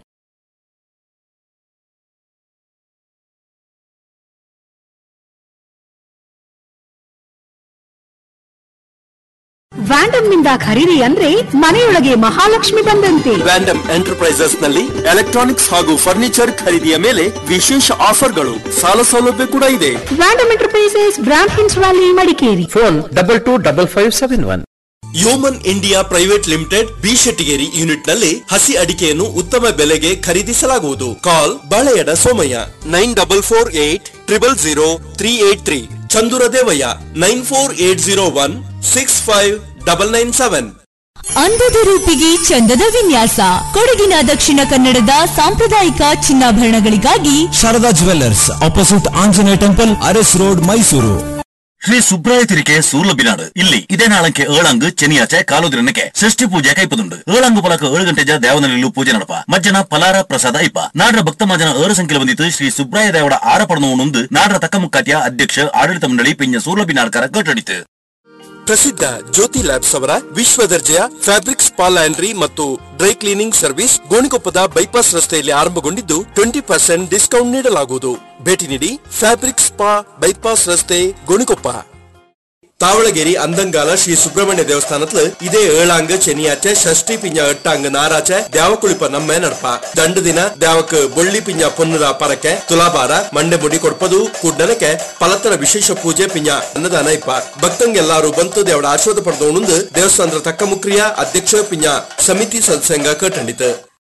ವ್ಯಾಂಡಮ್ ನಿಂದ ಖರೀದಿ ಅಂದ್ರೆ ಮನೆಯೊಳಗೆ ಮಹಾಲಕ್ಷ್ಮಿ ಬಂದಂತೆ ವ್ಯಾಂಡಮ್ ಎಂಟರ್ಪ್ರೈಸಸ್ ನಲ್ಲಿ ಎಲೆಕ್ಟ್ರಾನಿಕ್ಸ್ ಹಾಗೂ ಫರ್ನಿಚರ್ ಖರೀದಿಯ ಮೇಲೆ ವಿಶೇಷ ಆಫರ್ಗಳು ಸಾಲ ಸೌಲಭ್ಯ ಕೂಡ ಇದೆ ವ್ಯಾಂಡಮ್ ಎಂಟರ್ಪ್ರೈಸಸ್ ಬ್ರಾಂಡ್ ಹಿನ್ಸ್ valley Madikeri phone double two double five seven one Yeoman India private limited B Shettigeri unit ನಲ್ಲಿ ಹಸಿ ಅಡಿಕೆಯನ್ನು ಉತ್ತಮ ಬೆಲೆಗೆ ಖರೀದಿಸಲಾಗುವುದು call Baleyada Somaiah nine double four eight triple zero three eight three Chandura Devaiah nine four eight zero one six five double nine seven ಅಂದದ ರೂಪಿಗೆ ಚಂದದ ವಿನ್ಯಾಸ ಕೊಡಗಿನ ದಕ್ಷಿಣ ಕನ್ನಡದ ಸಾಂಪ್ರದಾಯಿಕ ಚಿನ್ನಾಭರಣಗಳಿಗಾಗಿ Sharada jewellers opposite Anjaneya temple Aras road Mysuru Shri Subraya ತಿರಿಕೆ ಸೂರ್ಲಬಿನಾಡು ಇಲ್ಲಿ ಇದೇ ನಾಳಕ್ಕೆ ಏಳಂಗ್ ಚೆನಿಯಾಚೆ ಕಾಲುದಿರನಕ್ಕೆ ಷಷ್ಠಿ ಪೂಜೆ ಕೈಪದುಂಡು ಏಳಂಗ್ ಪಲಕ ಏಳು ಗಂಟೆ ದೇವನಲ್ಲಿಲು ಪೂಜೆ ನಡಪ ಮಜ್ಜನ ಪಲಾರ ಪ್ರಸಾದ ಐಪ ನಾಡ್ರ ಭಕ್ತ ಮಾಜನ ಏಳು ಸಂಖ್ಯೆ ಬಂದಿತ್ತು ಶ್ರೀ ಸುಬ್ರಾಯ ದೇವಡ ಆರಪಡನವನುಂದು ನಾಡ್ರ ತಕ್ಕ ಮುಕ್ಕಾಟಿಯ ಅಧ್ಯಕ್ಷ ಆಡಳಿತ ಮಂಡಳಿ ಪಿಂಜ ಸೂರ್ಲಬಿನಾಡ್ಕರ ಕಟ್ಟಡಿತು ಪ್ರಸಿದ್ಧ ಜ್ಯೋತಿ ಲ್ಯಾಬ್ಸ್ ಅವರ ವಿಶ್ವ ದರ್ಜೆಯ ಫ್ಯಾಬ್ರಿಕ್ ಸ್ಪಾ ಲ್ಯಾಂಡ್ರಿ ಮತ್ತು ಡ್ರೈ ಕ್ಲೀನಿಂಗ್ ಸರ್ವಿಸ್ ಗೋಣಿಕೊಪ್ಪದ ಬೈಪಾಸ್ ರಸ್ತೆಯಲ್ಲಿ ಆರಂಭಗೊಂಡಿದ್ದು ಟ್ವೆಂಟಿ ಪರ್ಸೆಂಟ್ ಡಿಸ್ಕೌಂಟ್ ನೀಡಲಾಗುವುದು ಭೇಟಿ ನೀಡಿ ಫ್ಯಾಬ್ರಿಕ್ ಸ್ಪಾ ಬೈಪಾಸ್ ರಸ್ತೆ ಗೋಣಿಕೊಪ್ಪ ತಾವಳಗೇರಿ ಅಂದಂಗಾಲ ಶ್ರೀ ಸುಬ್ರಹ್ಮಣ್ಯ ದೇವಸ್ಥಾನತ್ಲು ಇದೇ ಏಳಾಂಗ ಚೆನಿಯಾಚೆ ಷಷ್ಠಿ ಪಿಂಜ ಎಟ್ಟಾಂಗ ನಾರಾಚೆ ದ್ಯಾವಕುಳಿಪ ನಮ್ಮೆ ನಡಪ ದಂಡ ದಿನ ದ್ಯಾವಕ್ ಬೊಳ್ಳಿ ಪಿಂಜ ಪೊನ್ನುರ ಪರಕೆ ತುಲಾಭಾರ ಮಂಡೆ ಮುಡಿ ಕೊಡ್ಪದು ಕುಡ್ನನಕ್ಕೆ ಪಲತರ ವಿಶೇಷ ಪೂಜೆ ಪಿಂಜ ಅನ್ನದಾನ ಇಪ್ಪ ಭಕ್ತಂಗೆಲ್ಲಾರು ಬಂತು ದೇವಡ ಆಶೀರ್ವಾದ ಪಡೆದವನುಂದು ದೇವಸ್ಥಾನದ ತಕ್ಕ ಮುಕ್ರಿಯ ಅಧ್ಯಕ್ಷ ಪಿಂಜ ಸಮಿತಿ ಸದಸ್ಯಂಗ ಕಟ್ಟಂಡಿತು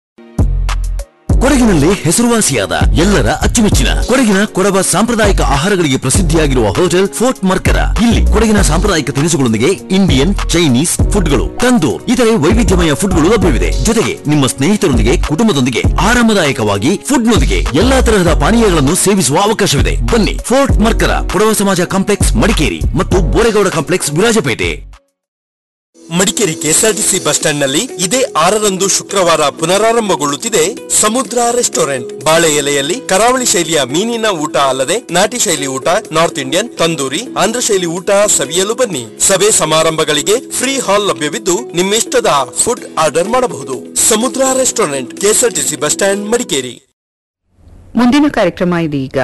ಕೊಡಗಿನಲ್ಲಿ ಹೆಸರುವಾಸಿಯಾದ ಎಲ್ಲರ ಅಚ್ಚುಮೆಚ್ಚಿನ ಕೊಡಗಿನ ಕೊಡವ ಸಾಂಪ್ರದಾಯಿಕ ಆಹಾರಗಳಿಗೆ ಪ್ರಸಿದ್ಧಿಯಾಗಿರುವ ಹೋಟೆಲ್ ಫೋರ್ಟ್ ಮರ್ಕರ ಇಲ್ಲಿ ಕೊಡಗಿನ ಸಾಂಪ್ರದಾಯಿಕ ತಿನಿಸುಗಳೊಂದಿಗೆ ಇಂಡಿಯನ್ ಚೈನೀಸ್ ಫುಡ್ಗಳು ತಂದೂರ್ ಇತರೆ ವೈವಿಧ್ಯಮಯ ಫುಡ್ಗಳು ಲಭ್ಯವಿದೆ ಜೊತೆಗೆ ನಿಮ್ಮ ಸ್ನೇಹಿತರೊಂದಿಗೆ ಕುಟುಂಬದೊಂದಿಗೆ ಆರಾಮದಾಯಕವಾಗಿ ಫುಡ್ನೊಂದಿಗೆ ಎಲ್ಲಾ ತರಹದ ಪಾನೀಯಗಳನ್ನು ಸೇವಿಸುವ ಅವಕಾಶವಿದೆ ಬನ್ನಿ ಫೋರ್ಟ್ ಮರ್ಕರ ಕೊಡವ ಸಮಾಜ ಕಾಂಪ್ಲೆಕ್ಸ್ ಮಡಿಕೇರಿ ಮತ್ತು Boregowda complex Virajpet Madikeri KSRTC bus stand ನಲ್ಲಿ ಇದೇ ಆರರಂದು ಶುಕ್ರವಾರ ಪುನರಾರಂಭಗೊಳ್ಳುತ್ತಿದೆ ಸಮುದ್ರ ರೆಸ್ಟೋರೆಂಟ್ ಬಾಳೆ ಎಲೆಯಲ್ಲಿ ಕರಾವಳಿ ಶೈಲಿಯ ಮೀನಿನ ಊಟ ಅಲ್ಲದೆ ನಾಟಿ ಶೈಲಿ ಊಟ ನಾರ್ತ್ ಇಂಡಿಯನ್ ತಂದೂರಿ ಆಂಧ್ರ ಶೈಲಿ ಊಟ ಸವಿಯಲು ಬನ್ನಿ ಸಭೆ ಸಮಾರಂಭಗಳಿಗೆ ಫ್ರೀ ಹಾಲ್ ಲಭ್ಯವಿದ್ದು ನಿಮ್ಮಿಷ್ಟದ ಫುಡ್ ಆರ್ಡರ್ ಮಾಡಬಹುದು Samudra restaurant KSRTC bus stand Madikeri ಮುಂದಿನ ಕಾರ್ಯಕ್ರಮ ಇದೀಗ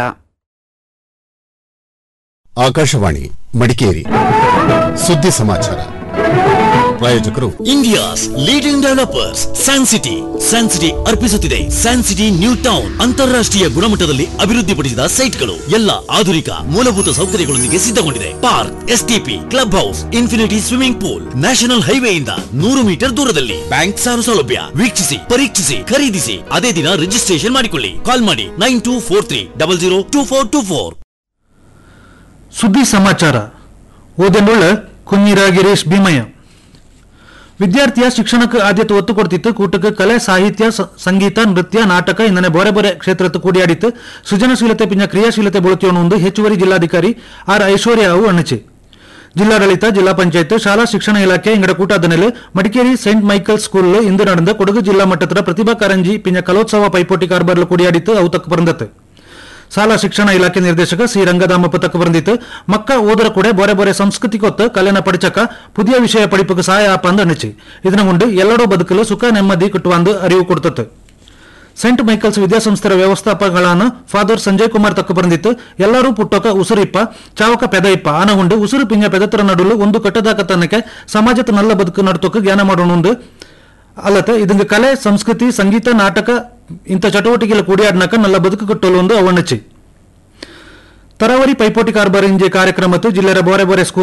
ಆಕಾಶವಾಣಿ ಮಡಿಕೇರಿ ಸುದ್ದಿ ಸಮಾಚಾರ ಪ್ರಾಯೋಜಕರು India's leading developers San City San City ಅರ್ಪಿಸುತ್ತಿದೆ ಸ್ಯಾನ್ ಸಿಟಿ ನ್ಯೂ ಟೌನ್ ಅಂತಾರಾಷ್ಟ್ರೀಯ ಗುಣಮಟ್ಟದಲ್ಲಿ ಅಭಿವೃದ್ಧಿಪಡಿಸಿದ ಸೈಟ್ಗಳು ಎಲ್ಲ ಆಧುನಿಕ ಮೂಲಭೂತ ಸೌಕರ್ಯಗಳೊಂದಿಗೆ ಸಿದ್ಧಗೊಂಡಿದೆ park STP club house infinity swimming pool national ಹೈವೇಯಿಂದ ನೂರು ಮೀಟರ್ ದೂರದಲ್ಲಿ ಬ್ಯಾಂಕ್ ಸಾಲ ಸೌಲಭ್ಯ ವೀಕ್ಷಿಸಿ ಪರೀಕ್ಷಿಸಿ ಖರೀದಿಸಿ ಅದೇ ದಿನ ರಿಜಿಸ್ಟ್ರೇಷನ್ ಮಾಡಿಕೊಳ್ಳಿ ಕಾಲ್ ಮಾಡಿ nine two four three double zero two four two four ಸುದ್ದಿ ಸಮಾಚಾರ ಓದೆನ್ನುಳ್ಳ ಕುഞ്ഞിರ ಗಿರೀಶ್ ಭೀಮಯ್ಯ ವಿದ್ಯಾರ್ಥಿಯ ಶಿಕ್ಷಣಕ್ಕೆ ಆದ್ಯತೆ ಒತ್ತು ಕೊಡ್ತಿತ್ತು ಕೂಟಕ್ಕೆ ಕಲೆ ಸಾಹಿತ್ಯ ಸ- ಸಂಗೀತ ನೃತ್ಯ ನಾಟಕ ಇಂದನೆ ಬೇರೆ ಬೇರೆ ಕ್ಷೇತ್ರಕ್ಕೆ ಕೂಡಿಯಾಡಿತ್ತು ಸೃಜನಶೀಲತೆ ಪಿಂಜ ಕ್ರಿಯಾಶೀಲತೆ ಬಳತಿಯೋನು ಹೆಚ್ಚುವರಿ ಜಿಲ್ಲಾಧಿಕಾರಿ ಆರ್ ಐಶ್ವರ್ಯ ಅವು ಅಣ್ಣಚಿ ಜಿಲ್ಲಾಡಳಿತ ಜಿಲ್ಲಾ ಪಂಚಾಯತ್ ಶಾಲಾ ಶಿಕ್ಷಣ ಇಲಾಖೆ ಇಂಗಡ ಕೂಟಾದ ನೆಲೆ ಮಡಿಕೇರಿ ಸೆಂಟ್ ಮೈಕಲ್ ಸ್ಕೂಲ್ ಇಂದು ನಡೆದ ಕೊಡಗು ಜಿಲ್ಲಾ ಮಟ್ಟದ ಪ್ರತಿಭಾ ಕಾರಂಜಿ ಪಿಂಜ ಕಲೋತ್ಸವ ಪೈಪೋಟಿ ಕಾರ್ಬಾರ್ಲು ಕೂಡಿಯಾಡಿತ್ತು ಅವು ತಕ್ಕ ಬಂದತ್ತು ಶಾಲಾ ಶಿಕ್ಷಣ ಇಲಾಖೆ ನಿರ್ದೇಶಕ ಸಿ ರಂಗದಾಮಪ್ಪ ತಕ್ಕ ಬಂದಿತ್ತು ಮಕ್ಕ ಓದರ ಕೂಡ ಬೋರೆ ಬೋರೆ ಸಂಸ್ಕೃತಿ ಕೊತ್ತು ಕಲೆನ ಪಡಿಚಕ ಪುದಿಯ ವಿಷಯ ಪಡಿಪಕ್ಕೆ ಸಹಾಯ ಆಪ ಅಂದು ಅನಿಚಿ ಇದನ್ನ ಉಂಡು ಎಲ್ಲರೂ ಬದುಕಲು ಸುಖ ನೆಮ್ಮದಿ ಕುಟ್ಟುವಂದು ಅರಿವು ಕೊಡ್ತತ್ತು ಸೆಂಟ್ ಮೈಕಲ್ಸ್ ವಿದ್ಯಾಸಂಸ್ಥೆಯ ವ್ಯವಸ್ಥಾಪಕಗಳಾன ಫಾದರ್ ಸಂಜಯ್ ಕುಮಾರ್ ತಕ್ಕ ಬಂದಿತ್ತು ಎಲ್ಲರೂ ಪುಟ್ಟೋಕ ಉಸುರಿಪ್ಪ ಚಾವಕ ಪೆದಯಿಪ್ಪ ಆನಗುಂಡು ಉಸುರು ಪಿಂಗ ಪೆದತರ ನಡುಲು ಒಂದು ಕಟ್ಟದಾಕ ತನಕ ಸಮಾಜದ ನಲ್ಲ ಬದುಕು ನಡ್ತೋಕ ಜ್ಞಾನ ಮಾಡೋಣ ಅಲ್ಲತ್ತೆ ಇದಂಗ ಕಲೆ ಸಂಸ್ಕೃತಿ ಸಂಗೀತ ನಾಟಕ ಇಂಥ ಚಟುವಟಿಕೆಗಳ ಕೂಡಿಯಾಡ್ನಕ ನಲ್ಲ ಬದುಕು ಕಟ್ಟಲು ಒಂದು ಅವಣ್ಣಚ್ಚಿ ತರಾವರಿ ಪೈಪೋಟಿ ಕಾರ್ಬಾರ್ ಇಂಜೆ ಕಾರ್ಯಕ್ರಮತ್ತು ಜಿಲ್ಲೆಯ ಬೋರೆ ಬೋರೆ ಸ್ಕೂಲ್